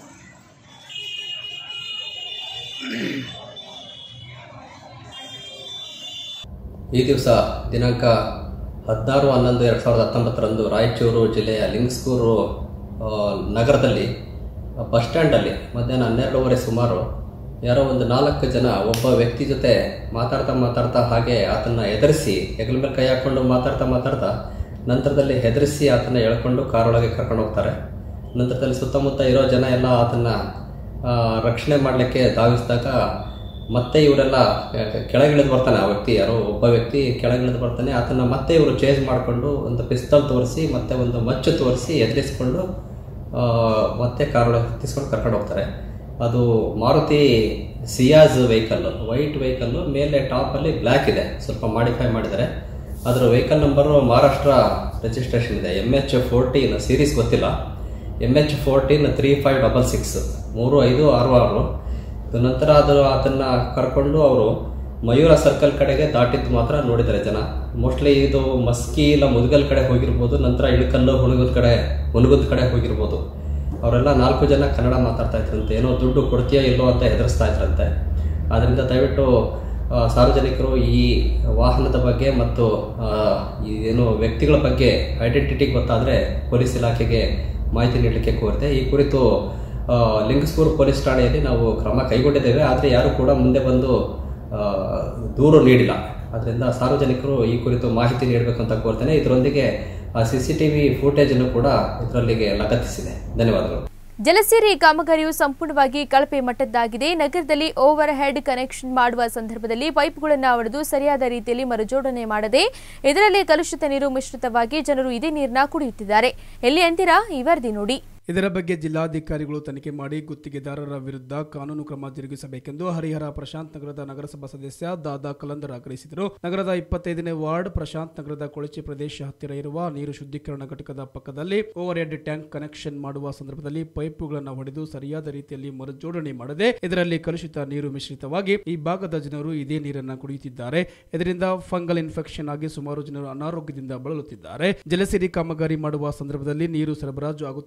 Speaker 11: ಈ ದಿವಸ ದಿನಾಂಕ ಹದಿನಾರು ಹನ್ನೊಂದು ಎರಡು ಸಾವಿರದ ಹತ್ತೊಂಬತ್ತರಂದು ರಾಯಚೂರು ಜಿಲ್ಲೆಯ ಲಿಂಗ್ಸ್ಕೂರು ಆ, ನಗರದಲ್ಲಿ ಬಸ್ ಸ್ಟ್ಯಾಂಡಲ್ಲಿ ಮಧ್ಯಾಹ್ನ ಹನ್ನೆರಡೂವರೆ ಸುಮಾರು ಯಾರೋ ಒಂದು ನಾಲ್ಕು ಜನ ಒಬ್ಬ ವ್ಯಕ್ತಿ ಜೊತೆ ಮಾತಾಡ್ತಾ ಮಾತಾಡ್ತಾ ಹಾಗೆ ಆತನ್ನ ಎದುರಿಸಿ ಹೆಗಲ ಮೇಲೆ ಕೈ ಹಾಕ್ಕೊಂಡು ಮಾತಾಡ್ತಾ ಮಾತಾಡ್ತಾ ನಂತರದಲ್ಲಿ ಹೆದರಿಸಿ ಆತನ ಎಳ್ಕೊಂಡು ಕಾರೊಳಗೆ ಕರ್ಕೊಂಡು ಹೋಗ್ತಾರೆ ನಂತರದಲ್ಲಿ ಸುತ್ತಮುತ್ತ ಇರೋ ಜನ ಎಲ್ಲ ಆತನ್ನ ಆ, ರಕ್ಷಣೆ ಮಾಡಲಿಕ್ಕೆ ಧಾವಿಸಿದಾಗ ಮತ್ತೆ ಇವರೆಲ್ಲ ಕೆಳಗಿಳಿದು ಬರ್ತಾನೆ ಆ ವ್ಯಕ್ತಿ ಯಾರೋ ಒಬ್ಬ ವ್ಯಕ್ತಿ ಕೆಳಗಿಳಿದು ಬರ್ತಾನೆ ಆತನ ಮತ್ತೆ ಇವರು ಚೇಂಜ್ ಮಾಡಿಕೊಂಡು ಒಂದು ಪಿಸ್ತಲ್ ತೋರಿಸಿ ಮತ್ತೆ ಒಂದು ಮಚ್ಚು ತೋರಿಸಿ ಎದುರಿಸ್ಕೊಂಡು ಆ, ಮತ್ತೆ ಕಾರೊಳಗೆ ಹತ್ತಿಸ್ಕೊಂಡು ಕರ್ಕೊಂಡು ಹೋಗ್ತಾರೆ ಅದು Maruti Ciaz vehicle white vehicle ಮೇಲೆ ಟಾಪಲ್ಲಿ ಬ್ಲ್ಯಾಕ್ ಇದೆ ಸ್ವಲ್ಪ ಮಾಡಿಫೈ ಮಾಡಿದ್ದಾರೆ ಅದರ ವೆಹಿಕಲ್ ನಂಬರು ಮಹಾರಾಷ್ಟ್ರ ರಿಜಿಸ್ಟ್ರೇಷನ್ ಇದೆ ಎಮ್ ಎಚ್ ಫೋರ್ಟೀನ್ ಸೀರೀಸ್ ಗೊತ್ತಿಲ್ಲ M H fourteen three five double six ಮೂರು ಐದು ಆರು ಆರು ಅದು ನಂತರ ಅದು ಅದನ್ನು ಕರ್ಕೊಂಡು ಅವರು ಮಯೂರ ಸರ್ಕಲ್ ಕಡೆಗೆ ದಾಟಿದ್ದು ಮಾತ್ರ ನೋಡಿದ್ದಾರೆ ಜನ ಮೋಸ್ಟ್ಲಿ ಇದು ಮಸ್ಕಿ ಇಲ್ಲ ಮುದುಗಲ್ ಕಡೆ ಹೋಗಿರ್ಬೋದು ನಂತರ ಇಳಕಲ್ಲು ಹುಣಗದ ಕಡೆ ಹುಣಗದ ಕಡೆ ಹೋಗಿರ್ಬೋದು ಅವರೆಲ್ಲ ನಾಲ್ಕು ಜನ ಕನ್ನಡ ಮಾತಾಡ್ತಾ ಇದ್ರಂತೆ ಏನೋ ದುಡ್ಡು ಕೊಡ್ತೀಯಾ ಇಲ್ಲೋ ಅಂತ ಹೆದರಿಸ್ತಾ ಇದ್ರಂತೆ ಆದ್ದರಿಂದ ದಯವಿಟ್ಟು ಆ, ಸಾರ್ವಜನಿಕರು ಈ ವಾಹನದ ಬಗ್ಗೆ ಮತ್ತು ಆ, ಈ ಏನು ವ್ಯಕ್ತಿಗಳ ಬಗ್ಗೆ ಐಡೆಂಟಿಟಿ ಗೊತ್ತಾದರೆ ಪೊಲೀಸ್ ಇಲಾಖೆಗೆ ಮಾಹಿತಿ ನೀಡಲಿಕ್ಕೆ ಕೋರಿದೆ ಈ ಕುರಿತು ಆ, ಲಿಂಗಸ್ಕೂರು ಪೊಲೀಸ್ ಠಾಣೆಯಲ್ಲಿ ನಾವು ಕ್ರಮ ಕೈಗೊಂಡಿದ್ದೇವೆ ಆದರೆ ಯಾರು ಕೂಡ ಮುಂದೆ ಬಂದು ಆ, ದೂರು ನೀಡಿಲ್ಲ ಅದರಿಂದ ಸಾರ್ವಜನಿಕರು ಈ ಕುರಿತು ಮಾಹಿತಿ ನೀಡಬೇಕು ಅಂತ ಕೋರ್ತೇನೆ ಇದರೊಂದಿಗೆ ಸಿ ಸಿ ಟಿ ವಿ ಫೂಟೇಜನ್ನು ಕೂಡ ಇದರಲ್ಲಿಗೆ ಲಗತ್ತಿಸಿದೆ ಧನ್ಯವಾದಗಳು
Speaker 1: ಜಲಸೇರಿ ಕಾಮಗಾರಿಯು ಸಂಪೂರ್ಣವಾಗಿ ಕಳಪೆ ಮಟ್ಟದ್ದಾಗಿದೆ ನಗರದಲ್ಲಿ ಓವರ್ ಹೆಡ್ ಕನೆಕ್ಷನ್ ಮಾಡುವ ಸಂದರ್ಭದಲ್ಲಿ ಪೈಪ್ಗಳನ್ನು ಒಡೆದು ಸರಿಯಾದ ರೀತಿಯಲ್ಲಿ ಮರುಜೋಡಣೆ ಮಾಡದೆ ಇದರಲ್ಲಿ ಕಲುಷಿತ ನೀರು ಮಿಶ್ರಿತವಾಗಿ ಜನರು ಇದೇ ನೀರನ್ನ ಕುಡಿಯುತ್ತಿದ್ದಾರೆ ಎಲ್ಲಿ ಅಂತೀರಾ ಈ ವರದಿ ನೋಡಿ
Speaker 3: ಇದರ ಬಗ್ಗೆ ಜಿಲ್ಲಾಧಿಕಾರಿಗಳು ತನಿಖೆ ಮಾಡಿ ಗುತ್ತಿಗೆದಾರರ ವಿರುದ್ಧ ಕಾನೂನು ಕ್ರಮ ಜರುಗಿಸಬೇಕೆಂದು ಹರಿಹರ ಪ್ರಶಾಂತ್ ನಗರದ ನಗರಸಭಾ ಸದಸ್ಯ ದಾದಾ ಕಲಂದರ್ ಆಗ್ರಹಿಸಿದರು ನಗರದ ಇಪ್ಪತ್ತೈದನೇ ವಾರ್ಡ್ ಪ್ರಶಾಂತ್ ನಗರದ ಕೊಳಚೆ ಪ್ರದೇಶ ಹತ್ತಿರ ಇರುವ ನೀರು ಶುದ್ಧೀಕರಣ ಘಟಕದ ಪಕ್ಕದಲ್ಲಿ ಓವರ್ ಹೆಡ್ ಟ್ಯಾಂಕ್ ಕನೆಕ್ಷನ್ ಮಾಡುವ ಸಂದರ್ಭದಲ್ಲಿ ಪೈಪುಗಳನ್ನು ಹೊಡೆದು ಸರಿಯಾದ ರೀತಿಯಲ್ಲಿ ಮರುಜೋಡಣೆ ಮಾಡದೆ ಇದರಲ್ಲಿ ಕಲುಷಿತ ನೀರು ಮಿಶ್ರಿತವಾಗಿ ಈ ಭಾಗದ ಜನರು ಇದೇ ನೀರನ್ನು ಕುಡಿಯುತ್ತಿದ್ದಾರೆ ಇದರಿಂದ ಫಂಗಲ್ ಇನ್ಫೆಕ್ಷನ್ ಆಗಿ ಸುಮಾರು ಜನರು ಅನಾರೋಗ್ಯದಿಂದ ಬಳಲುತ್ತಿದ್ದಾರೆ ಜಲಸಿರಿ ಕಾಮಗಾರಿ ಮಾಡುವ ಸಂದರ್ಭದಲ್ಲಿ ನೀರು ಸರಬರಾಜು ಆಗುತ್ತಿರುವ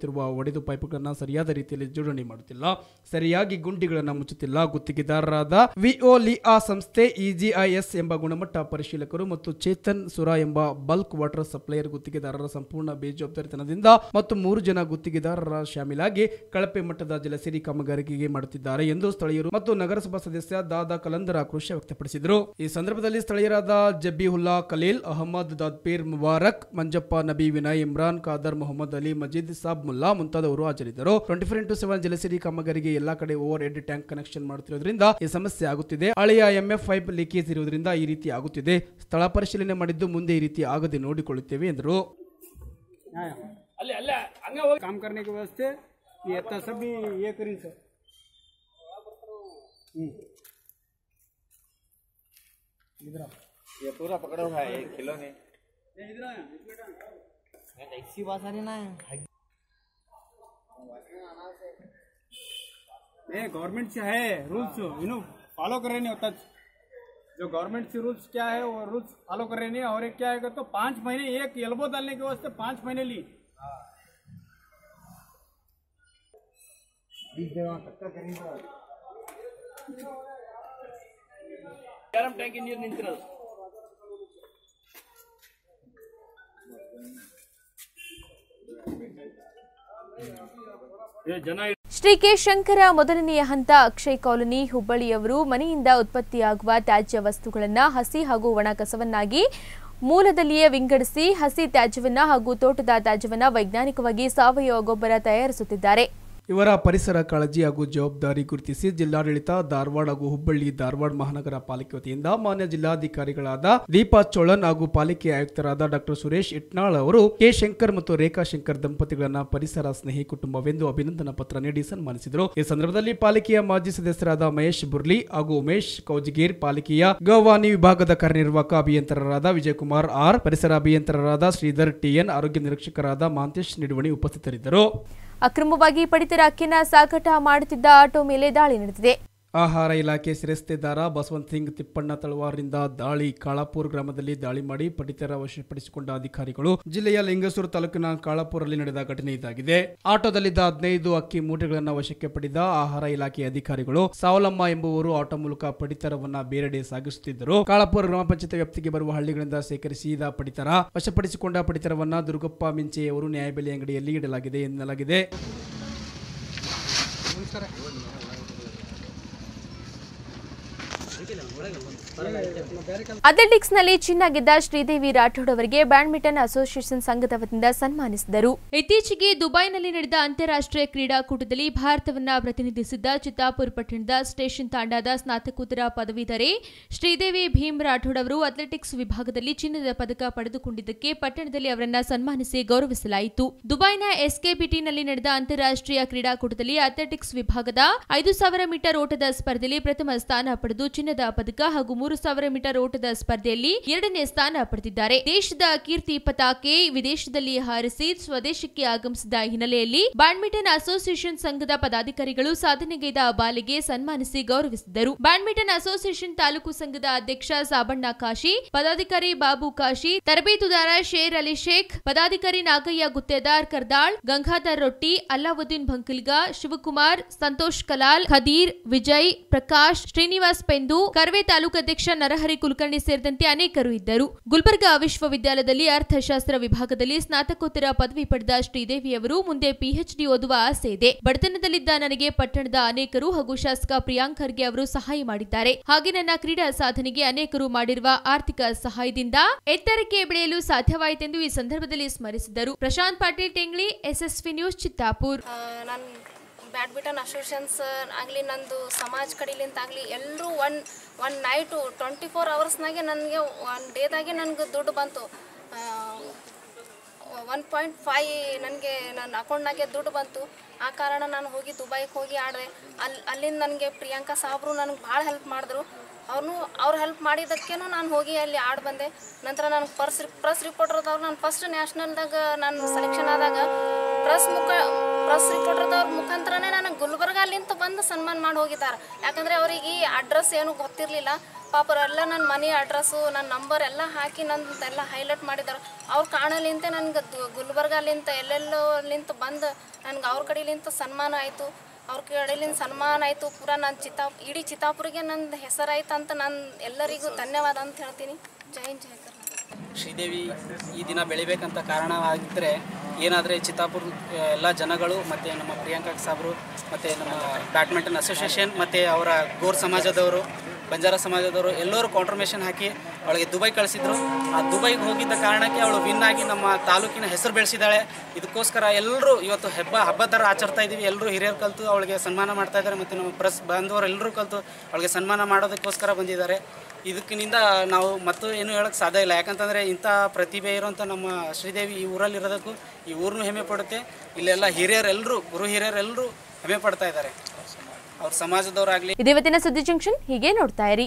Speaker 3: ಪಡೆದು ಪೈಪ್ಗಳನ್ನು ಸರಿಯಾದ ರೀತಿಯಲ್ಲಿ ಜೋಡಣೆ ಮಾಡುತ್ತಿಲ್ಲ ಸರಿಯಾಗಿ ಗುಂಡಿಗಳನ್ನು ಮುಚ್ಚುತ್ತಿಲ್ಲ ಗುತ್ತಿಗೆದಾರರಾದ ವಿಒಲಿಆ ಸಂಸ್ಥೆ ಇಜಿಐಎಸ್ ಎಂಬ ಗುಣಮಟ್ಟ ಪರಿಶೀಲಕರು ಮತ್ತು ಚೇತನ್ ಸುರಾ ಎಂಬ ಬಲ್ಕ್ ವಾಟರ್ ಸಪ್ಲೈಯರ್ ಗುತ್ತಿಗೆದಾರರ ಸಂಪೂರ್ಣ ಬೇಜವಾಬ್ದಾರಿತನದಿಂದ ಮತ್ತು ಮೂರು ಜನ ಗುತ್ತಿಗೆದಾರರ ಶಾಮೀಲಾಗಿ ಕಳಪೆ ಮಟ್ಟದ ಜಲಸಿರಿ ಕಾಮಗಾರಿಕೆಗೆ ಮಾಡುತ್ತಿದ್ದಾರೆ ಎಂದು ಸ್ಥಳೀಯರು ಮತ್ತು ನಗರಸಭಾ ಸದಸ್ಯ ದಾದಾ ಕಲಂದರ್ ಆಕ್ರೋಶ ವ್ಯಕ್ತಪಡಿಸಿದರು ಈ ಸಂದರ್ಭದಲ್ಲಿ ಸ್ಥಳೀಯರಾದ ಜಬೀಹುಲ್ಲಾ ಖಲೀಲ್ ಅಹಮದ್ ದಾದ್ಪೀರ್ ಮುಬಾರಕ್ ಮಂಜಪ್ಪ ನಬಿ ವಿನಯ್ ಇಮ್ರಾನ್ ಖಾದರ್ ಮೊಹಮ್ಮದ್ ಅಲಿ ಮಜೀದ್ ಸಾಬ್ ಮುಲ್ಲಾ ಮುಂತಾದವರು ಹಾಜರಿದ್ದರು twenty four into seven Jalasiri ಕಾಮಗಾರಿಗೆ ಎಲ್ಲಾ ಕಡೆ ಓವರ್ ಹೆಡ್ ಟ್ಯಾಂಕ್ ಕನೆಕ್ಷನ್ ಮಾಡುತ್ತಿರುವುದರಿಂದ ಈ ಸಮಸ್ಯೆ ಆಗುತ್ತಿದೆ ಹಳೆಯ ಎಂಎಫ್ ಪೈಪ್ ಲೀಕೇಜ್ ಇರುವುದರಿಂದ ಈ ರೀತಿ ಆಗುತ್ತಿದೆ ಸ್ಥಳ ಪರಿಶೀಲನೆ ಮಾಡಿದ್ದು ಮುಂದೆ ಈ ರೀತಿ ಆಗದೆ ನೋಡಿಕೊಳ್ಳುತ್ತೇವೆ ಎಂದರು
Speaker 10: अल्ले अल्ले हंगे हो काम करने के वास्ते ये इतना सब भी ये करी सर इधर आओ।
Speaker 7: ये पूरा पकड़ा हुआ है एक किलो ने
Speaker 8: ऐसी बात आ रही ना
Speaker 10: नहीं गवर्नमेंट से है रूल्स यू नो फॉलो कर रहे नहीं होता जो गवर्नमेंट से रूल्स क्या है वो रूल्स फॉलो कर रहे नहीं और एक क्या है तो पाँच महीने एक एल्बो डालने के वास्ते पाँच महीने ली ಗರಂ ಟ್ಯಾಂಕಿ ನೀರು ನಿಂತಿರೋದು ಏ ಜನ
Speaker 1: ಶ್ರೀ ಕೆ ಶಂಕರ ಮೊದಲನೆಯ ಹಂತ ಅಕ್ಷಯ್ ಕಾಲೋನಿ ಹುಬ್ಬಳ್ಳಿಯವರು ಮನೆಯಿಂದ ಉತ್ಪತ್ತಿಯಾಗುವ ತ್ಯಾಜ್ಯ ವಸ್ತುಗಳನ್ನು ಹಸಿ ಹಾಗೂ ಒಣ ಕಸವನ್ನಾಗಿ ಮೂಲದಲ್ಲಿಯೇ ವಿಂಗಡಿಸಿ ಹಸಿ ತ್ಯಾಜ್ಯವನ್ನ ಹಾಗೂ ತೋಟದ ತ್ಯಾಜ್ಯವನ್ನ ವೈಜ್ಞಾನಿಕವಾಗಿ ಸಾವಯವ ಗೊಬ್ಬರ ತಯಾರಿಸುತ್ತಿದ್ದಾರೆ
Speaker 3: ಇವರ ಪರಿಸರ ಕಾಳಜಿ ಹಾಗೂ ಜವಾಬ್ದಾರಿ ಗುರುತಿಸಿ ಜಿಲ್ಲಾಡಳಿತ ಧಾರವಾಡ ಹಾಗೂ ಹುಬ್ಬಳ್ಳಿ ಧಾರವಾಡ ಮಹಾನಗರ ಪಾಲಿಕೆ ವತಿಯಿಂದ ಮಾನ್ಯ ಜಿಲ್ಲಾಧಿಕಾರಿಗಳಾದ ದೀಪಾ ಚೋಳನ್ ಹಾಗೂ ಪಾಲಿಕೆ ಆಯುಕ್ತರಾದ ಡಾಕ್ಟರ್ ಸುರೇಶ್ ಇಟ್ನಾಳ್ ಅವರು ಕೆ ಶಂಕರ್ ಮತ್ತು ರೇಖಾ ಶಂಕರ್ ದಂಪತಿಗಳನ್ನ ಪರಿಸರ ಸ್ನೇಹಿ ಕುಟುಂಬವೆಂದು ಅಭಿನಂದನಾ ಪತ್ರ ನೀಡಿ ಸನ್ಮಾನಿಸಿದರು ಈ ಸಂದರ್ಭದಲ್ಲಿ ಪಾಲಿಕೆಯ ಮಾಜಿ ಸದಸ್ಯರಾದ ಮಹೇಶ್ ಬುರ್ಲಿ ಹಾಗೂ ಉಮೇಶ್ ಕೌಜಿಗೇರ್ ಪಾಲಿಕೆಯ ಗವಾನಿ ವಿಭಾಗದ ಕಾರ್ಯನಿರ್ವಾಹಕ ಅಭಿಯಂತರರಾದ ವಿಜಯಕುಮಾರ್ ಆರ್ ಪರಿಸರ ಅಭಿಯಂತರರಾದ ಶ್ರೀಧರ್ ಟಿಎನ್ ಆರೋಗ್ಯ ನಿರೀಕ್ಷಕರಾದ ಮಾಂತೇಶ್ ನಿಡುವಣಿ ಉಪಸ್ಥಿತರಿದ್ದರು
Speaker 1: ಅಕ್ರಮವಾಗಿ ಪಡಿತರ ಅಕ್ಕಿನ ಸಾಗಾಟ ಮಾಡುತ್ತಿದ್ದ ಆಟೋ ಮೇಲೆ ದಾಳಿ ನಡೆದಿದೆ
Speaker 3: ಆಹಾರ ಇಲಾಖೆ ಶಿರಸ್ತೆದಾರ ಬಸವಂತ್ ಸಿಂಗ್ ತಿಪ್ಪಣ್ಣ ತಳವಾರರಿಂದ ದಾಳಿ ಕಾಳಾಪುರ ಗ್ರಾಮದಲ್ಲಿ ದಾಳಿ ಮಾಡಿ ಪಡಿತರ ವಶಪಡಿಸಿಕೊಂಡ ಅಧಿಕಾರಿಗಳು ಜಿಲ್ಲೆಯ ಲಿಂಗಸೂರು ತಾಲೂಕಿನ ಕಾಳಾಪುರಲ್ಲಿ ನಡೆದ ಘಟನೆ ಇದಾಗಿದೆ ಆಟೋದಲ್ಲಿದ್ದ ಹದಿನೈದು ಅಕ್ಕಿ ಮೂಟೆಗಳನ್ನು ವಶಕ್ಕೆ ಪಡೆದ ಆಹಾರ ಇಲಾಖೆ ಅಧಿಕಾರಿಗಳು ಸಾವಲಮ್ಮ ಎಂಬುವರು ಆಟೋ ಮೂಲಕ ಪಡಿತರವನ್ನ ಬೇರೆಡೆ ಸಾಗಿಸುತ್ತಿದ್ದರು ಕಾಳಾಪುರ ಗ್ರಾಮ ಪಂಚಾಯತ್ ವ್ಯಾಪ್ತಿಗೆ ಬರುವ ಹಳ್ಳಿಗಳಿಂದ ಸೇಕರಿಸಿದ ಪಡಿತರ ವಶಪಡಿಸಿಕೊಂಡ ಪಡಿತರವನ್ನ ದುರ್ಗಪ್ಪ ಮಿಂಚೆಯವರು ನ್ಯಾಯಬೆಲೆ ಅಂಗಡಿಯಲ್ಲಿ ಇಡಲಾಗಿದೆ ಎನ್ನಲಾಗಿದೆ
Speaker 1: ಅಥ್ಲೆಟಿಕ್ಸ್ನಲ್ಲಿ ಚಿನ್ನ ಗೆದ್ದ ಶ್ರೀದೇವಿ ರಾಠೋಡ್ ಅವರಿಗೆ ಬ್ಯಾಡ್ಮಿಂಟನ್ ಅಸೋಸಿಯೇಷನ್ ಸಂಘದ ವತಿಯಿಂದ ಸನ್ಮಾನಿಸಿದರು ಇತ್ತೀಚೆಗೆ ದುಬೈನಲ್ಲಿ ನಡೆದ ಅಂತಾರಾಷ್ಟ್ರೀಯ ಕ್ರೀಡಾಕೂಟದಲ್ಲಿ ಭಾರತವನ್ನ ಪ್ರತಿನಿಧಿಸಿದ್ದ ಚಿತ್ತಾಪುರ್ ಪಟ್ಟಣದ ಸ್ಟೇಷನ್ ತಾಂಡಾದ ಸ್ನಾತಕೋತ್ತರ ಪದವೀಧರೆ ಶ್ರೀದೇವಿ ಭೀಮ್ ರಾಠೋಡ್ ಅವರು ಅಥ್ಲೆಟಿಕ್ಸ್ ವಿಭಾಗದಲ್ಲಿ ಚಿನ್ನದ ಪದಕ ಪಡೆದುಕೊಂಡಿದ್ದಕ್ಕೆ ಪಟ್ಟಣದಲ್ಲಿ ಅವರನ್ನ ಸನ್ಮಾನಿಸಿ ಗೌರವಿಸಲಾಯಿತು ದುಬೈನ ಎಸ್ಕೆಬಿಟಿನಲ್ಲಿ ನಡೆದ ಅಂತಾರಾಷ್ಟ್ರೀಯ ಕ್ರೀಡಾಕೂಟದಲ್ಲಿ ಅಥ್ಲೆಟಿಕ್ಸ್ ವಿಭಾಗದ ಐದು ಸಾವಿರ ಮೀಟರ್ ಓಟದ ಸ್ಪರ್ಧೆಯಲ್ಲಿ ಪ್ರಥಮ ಸ್ಥಾನ ಪಡೆದು ಚಿನ್ನದ ಪದಕ ಹಾಗೂ ಮೂರು ಸಾವಿರ ಮೀಟರ್ ಓಟದ ಸ್ಪರ್ಧೆಯಲ್ಲಿ ಎರಡನೇ ಸ್ಥಾನ ಪಡೆದಿದ್ದಾರೆ ದೇಶದ ಕೀರ್ತಿ ಪತಾಕೆ ವಿದೇಶದಲ್ಲಿ ಹಾರಿಸಿ ಸ್ವದೇಶಕ್ಕೆ ಆಗಮಿಸಿದ ಹಿನ್ನೆಲೆಯಲ್ಲಿ ಬ್ಯಾಡ್ಮಿಂಟನ್ ಅಸೋಸಿಯೇಷನ್ ಸಂಘದ ಪದಾಧಿಕಾರಿಗಳು ಸಾಧನೆಗೈದ ಬಾಲಿಗೆ ಸನ್ಮಾನಿಸಿ ಗೌರವಿಸಿದರು ಬ್ಯಾಡ್ಮಿಂಟನ್ ಅಸೋಸಿಯೇಷನ್ ತಾಲೂಕು ಸಂಘದ ಅಧ್ಯಕ್ಷ ಸಾಬಣ್ಣ ಕಾಶಿ ಪದಾಧಿಕಾರಿ ಬಾಬು ಕಾಶಿ ತರಬೇತುದಾರ ಶೇರ್ ಅಲಿ ಶೇಖ್ ಪದಾಧಿಕಾರಿ ನಾಗಯ್ಯ ಗುತ್ತೇದಾರ್ ಕರ್ದಾಳ್ ಗಂಗಾಧರ್ ರೊಟ್ಟಿ ಅಲ್ಲಾವುದ್ದೀನ್ ಭಂಕಲ್ಗ ಶಿವಕುಮಾರ್ ಸಂತೋಷ್ ಕಲಾಲ್ ಖದೀರ್ ವಿಜಯ್ ಪ್ರಕಾಶ್ ಶ್ರೀನಿವಾಸ್ ಪೆಂದು ಕರ್ವೆ ತಾಲೂಕು ಅಧ್ಯಕ್ಷ ನರಹರಿ ಕುಲಕರ್ಣಿ ಸೇರಿದಂತೆ ಅನೇಕರು ಇದ್ದರು ಗುಲ್ಬರ್ಗಾ ವಿಶ್ವವಿದ್ಯಾಲಯದಲ್ಲಿ ಅರ್ಥಶಾಸ್ತ್ರ ವಿಭಾಗದಲ್ಲಿ ಸ್ನಾತಕೋತ್ತರ ಪದವಿ ಪಡೆದ ಶ್ರೀದೇವಿಯವರು ಮುಂದೆ ಪಿಎಚ್ಡಿ ಓದುವ ಆಸೆ ಇದೆ ಬಡತನದಲ್ಲಿದ್ದ ನನಗೆ ಪಟ್ಟಣದ ಅನೇಕರು ಹಾಗೂ ಶಾಸಕ ಪ್ರಿಯಾಂಕ್ ಖರ್ಗೆ ಅವರು ಸಹಾಯ ಮಾಡಿದ್ದಾರೆ ಹಾಗೆ ನನ್ನ ಕ್ರೀಡಾ ಸಾಧನೆಗೆ ಅನೇಕರು ಮಾಡಿರುವ ಆರ್ಥಿಕ ಸಹಾಯದಿಂದ ಎತ್ತರಕ್ಕೆ ಬೆಳೆಯಲು ಸಾಧ್ಯವಾಯಿತೆಂದು ಈ ಸಂದರ್ಭದಲ್ಲಿ ಸ್ಮರಿಸಿದರು ಪ್ರಶಾಂತ್ ಪಾಟೀಲ್ ಟೆಂಗ್ಳಿ ಎಸ್ಎಸ್ವಿ ನ್ಯೂಸ್ ಚಿತ್ತಾಪುರ್
Speaker 12: ನಾನು ಬ್ಯಾಡ್ಮಿಂಟನ್ ಅಸೋಸಿಯನ್ಸ್ ಆಗಲಿ ನಂದು ಸಮಾಜ ಕಡೆಲಿಂದ ಆಗಲಿ ಎಲ್ಲರೂ one one night twenty four ಅವರ್ಸ್ನಾಗೆ ನನಗೆ ಒನ್ ಡೇದಾಗೆ ನನಗೆ ದುಡ್ಡು ಬಂತು ಒನ್ ಪಾಯಿಂಟ್ ಫೈ ನನಗೆ ನನ್ನ ಅಕೌಂಟ್ನಾಗೆ ದುಡ್ಡು ಬಂತು ಆ ಕಾರಣ ನಾನು ಹೋಗಿ ದುಬೈಗೆ ಹೋಗಿ ಆಡಿದೆ ಅಲ್ಲಿ ಅಲ್ಲಿಂದ ನನಗೆ ಪ್ರಿಯಾಂಕಾ ಸಾಬ್ರು ನನಗೆ ಭಾಳ ಹೆಲ್ಪ್ ಮಾಡಿದ್ರು ಅವ್ರು ಅವ್ರು ಹೆಲ್ಪ್ ಮಾಡಿದ್ದಕ್ಕೇನು ನಾನು ಹೋಗಿ ಅಲ್ಲಿ ಆಡಿ ಬಂದೆ ನಂತರ ನಾನು ಪರ್ಸ್ ಪ್ರೆಸ್ ರಿಪೋರ್ಟರ್ದವ್ರು ನಾನು ಫಸ್ಟ್ ನ್ಯಾಷನಲ್ದಾಗ ನಾನು ಸೆಲೆಕ್ಷನ್ ಆದಾಗ ಪ್ರೆಸ್ ಮುಖ ಪ್ರೆಸ್ ರಿಪೋರ್ಟರ್ದವ್ರ ಮುಖಾಂತರನೇ ನನಗೆ ಗುಲ್ಬರ್ಗ ಅಲ್ಲಿಂದ ಬಂದು ಸನ್ಮಾನ ಮಾಡಿ ಹೋಗಿದ್ದಾರೆ ಯಾಕಂದರೆ ಅವರಿಗೆ ಈ ಅಡ್ರೆಸ್ ಏನು ಗೊತ್ತಿರಲಿಲ್ಲ ಪಾಪ ಎಲ್ಲ ನನ್ನ ಮನೆ ಅಡ್ರೆಸ್ಸು ನನ್ನ ನಂಬರ್ ಎಲ್ಲ ಹಾಕಿ ನಂದು ಎಲ್ಲ ಹೈಲೈಟ್ ಮಾಡಿದಾರೆ ಅವ್ರ ಕಾಣಲಿಂತ ನನಗೆ ಗುಲ್ಬರ್ಗಲಿಂತ ಎಲ್ಲೆಲ್ಲೋ ಅಲ್ಲಿಂತ ಬಂದು ನನಗೆ ಅವ್ರ ಕಡೆಲಿಂತ ಸನ್ಮಾನ ಆಯಿತು ಅವ್ರ ಕಡೆಲಿಂದ ಸನ್ಮಾನ ಆಯಿತು ಪೂರಾ ನನ್ನ ಚಿತಾ ಇಡೀ ಚಿತ್ತಾಪುರಿಗೆ ನಂದು ಹೆಸರಾಯ್ತು ಅಂತ ನಾನು ಎಲ್ಲರಿಗೂ ಧನ್ಯವಾದ ಅಂತ ಹೇಳ್ತೀನಿ ಜೈ ಹಿಂದ್ ಜೈ ಕರ್ನಾಟಕ
Speaker 13: ಶ್ರೀದೇವಿ ಈ ದಿನ ಬೆಳಿಬೇಕಂತ ಕಾರಣವಾಗಿದ್ದರೆ ಏನಾದರೆ ಚಿತ್ತಾಪುರ ಎಲ್ಲ ಜನಗಳು ಮತ್ತು ನಮ್ಮ ಪ್ರಿಯಾಂಕಾ ಸಾಬ್ರು ಮತ್ತು ನಮ್ಮ ಬ್ಯಾಡ್ಮಿಂಟನ್ ಅಸೋಸಿಯೇಷನ್ ಮತ್ತು ಅವರ ಗೋರ್ ಸಮಾಜದವರು ಬಂಜಾರ ಸಮಾಜದವರು ಎಲ್ಲರೂ ಕಾಂಟ್ರಿಬ್ಯೂಷನ್ ಹಾಕಿ ಅವಳಿಗೆ ದುಬೈ ಕಳಿಸಿದ್ರು ಆ ದುಬೈಗೆ ಹೋಗಿದ್ದ ಕಾರಣಕ್ಕೆ ಅವಳು ವಿನ್ ಆಗಿ ನಮ್ಮ ತಾಲೂಕಿನ ಹೆಸರು ಬೆಳೆಸಿದ್ದಾಳೆ ಇದಕ್ಕೋಸ್ಕರ ಎಲ್ಲರೂ ಇವತ್ತು ಹಬ್ಬ ಹಬ್ಬದ ಥರ ಆಚರ್ತಾ ಇದ್ದೀವಿ ಎಲ್ಲರೂ ಹಿರಿಯರು ಕಲಿತು ಅವಳಿಗೆ ಸನ್ಮಾನ ಮಾಡ್ತಾ ಇದ್ದಾರೆ ಮತ್ತು ನಮ್ಮ ಪ್ರೆಸ್ ಬಾಂಧವರು ಎಲ್ಲರೂ ಕಲಿತು ಅವಳಿಗೆ ಸನ್ಮಾನ ಮಾಡೋದಕ್ಕೋಸ್ಕರ ಬಂದಿದ್ದಾರೆ ಇದಕ್ಕಿನಿಂದ ನಾವು ಮತ್ತು ಏನು ಹೇಳೋಕ್ಕೆ ಸಾಧ್ಯ ಇಲ್ಲ ಯಾಕಂತಂದರೆ ಇಂಥ ಪ್ರತಿಭೆ ಇರೋಂಥ ನಮ್ಮ ಶ್ರೀದೇವಿ ಈ ಊರಲ್ಲಿ ಇರೋದಕ್ಕೂ ಈ ಊರನ್ನೂ ಹೆಮ್ಮೆ ಪಡುತ್ತೆ ಇಲ್ಲೆಲ್ಲ ಹಿರಿಯರೆಲ್ಲರೂ ಗುರು ಹಿರಿಯರೆಲ್ಲರೂ ಹೆಮ್ಮೆ ಪಡ್ತಾ ಇದ್ದಾರೆ ಅವ್ರ ಸಮಾಜದವರಾಗಲಿ
Speaker 1: ಇದು ಇವತ್ತಿನ ಸುದ್ದಿ ಜಂಕ್ಷನ್ ಹೀಗೆ ನೋಡ್ತಾ ಇರಿ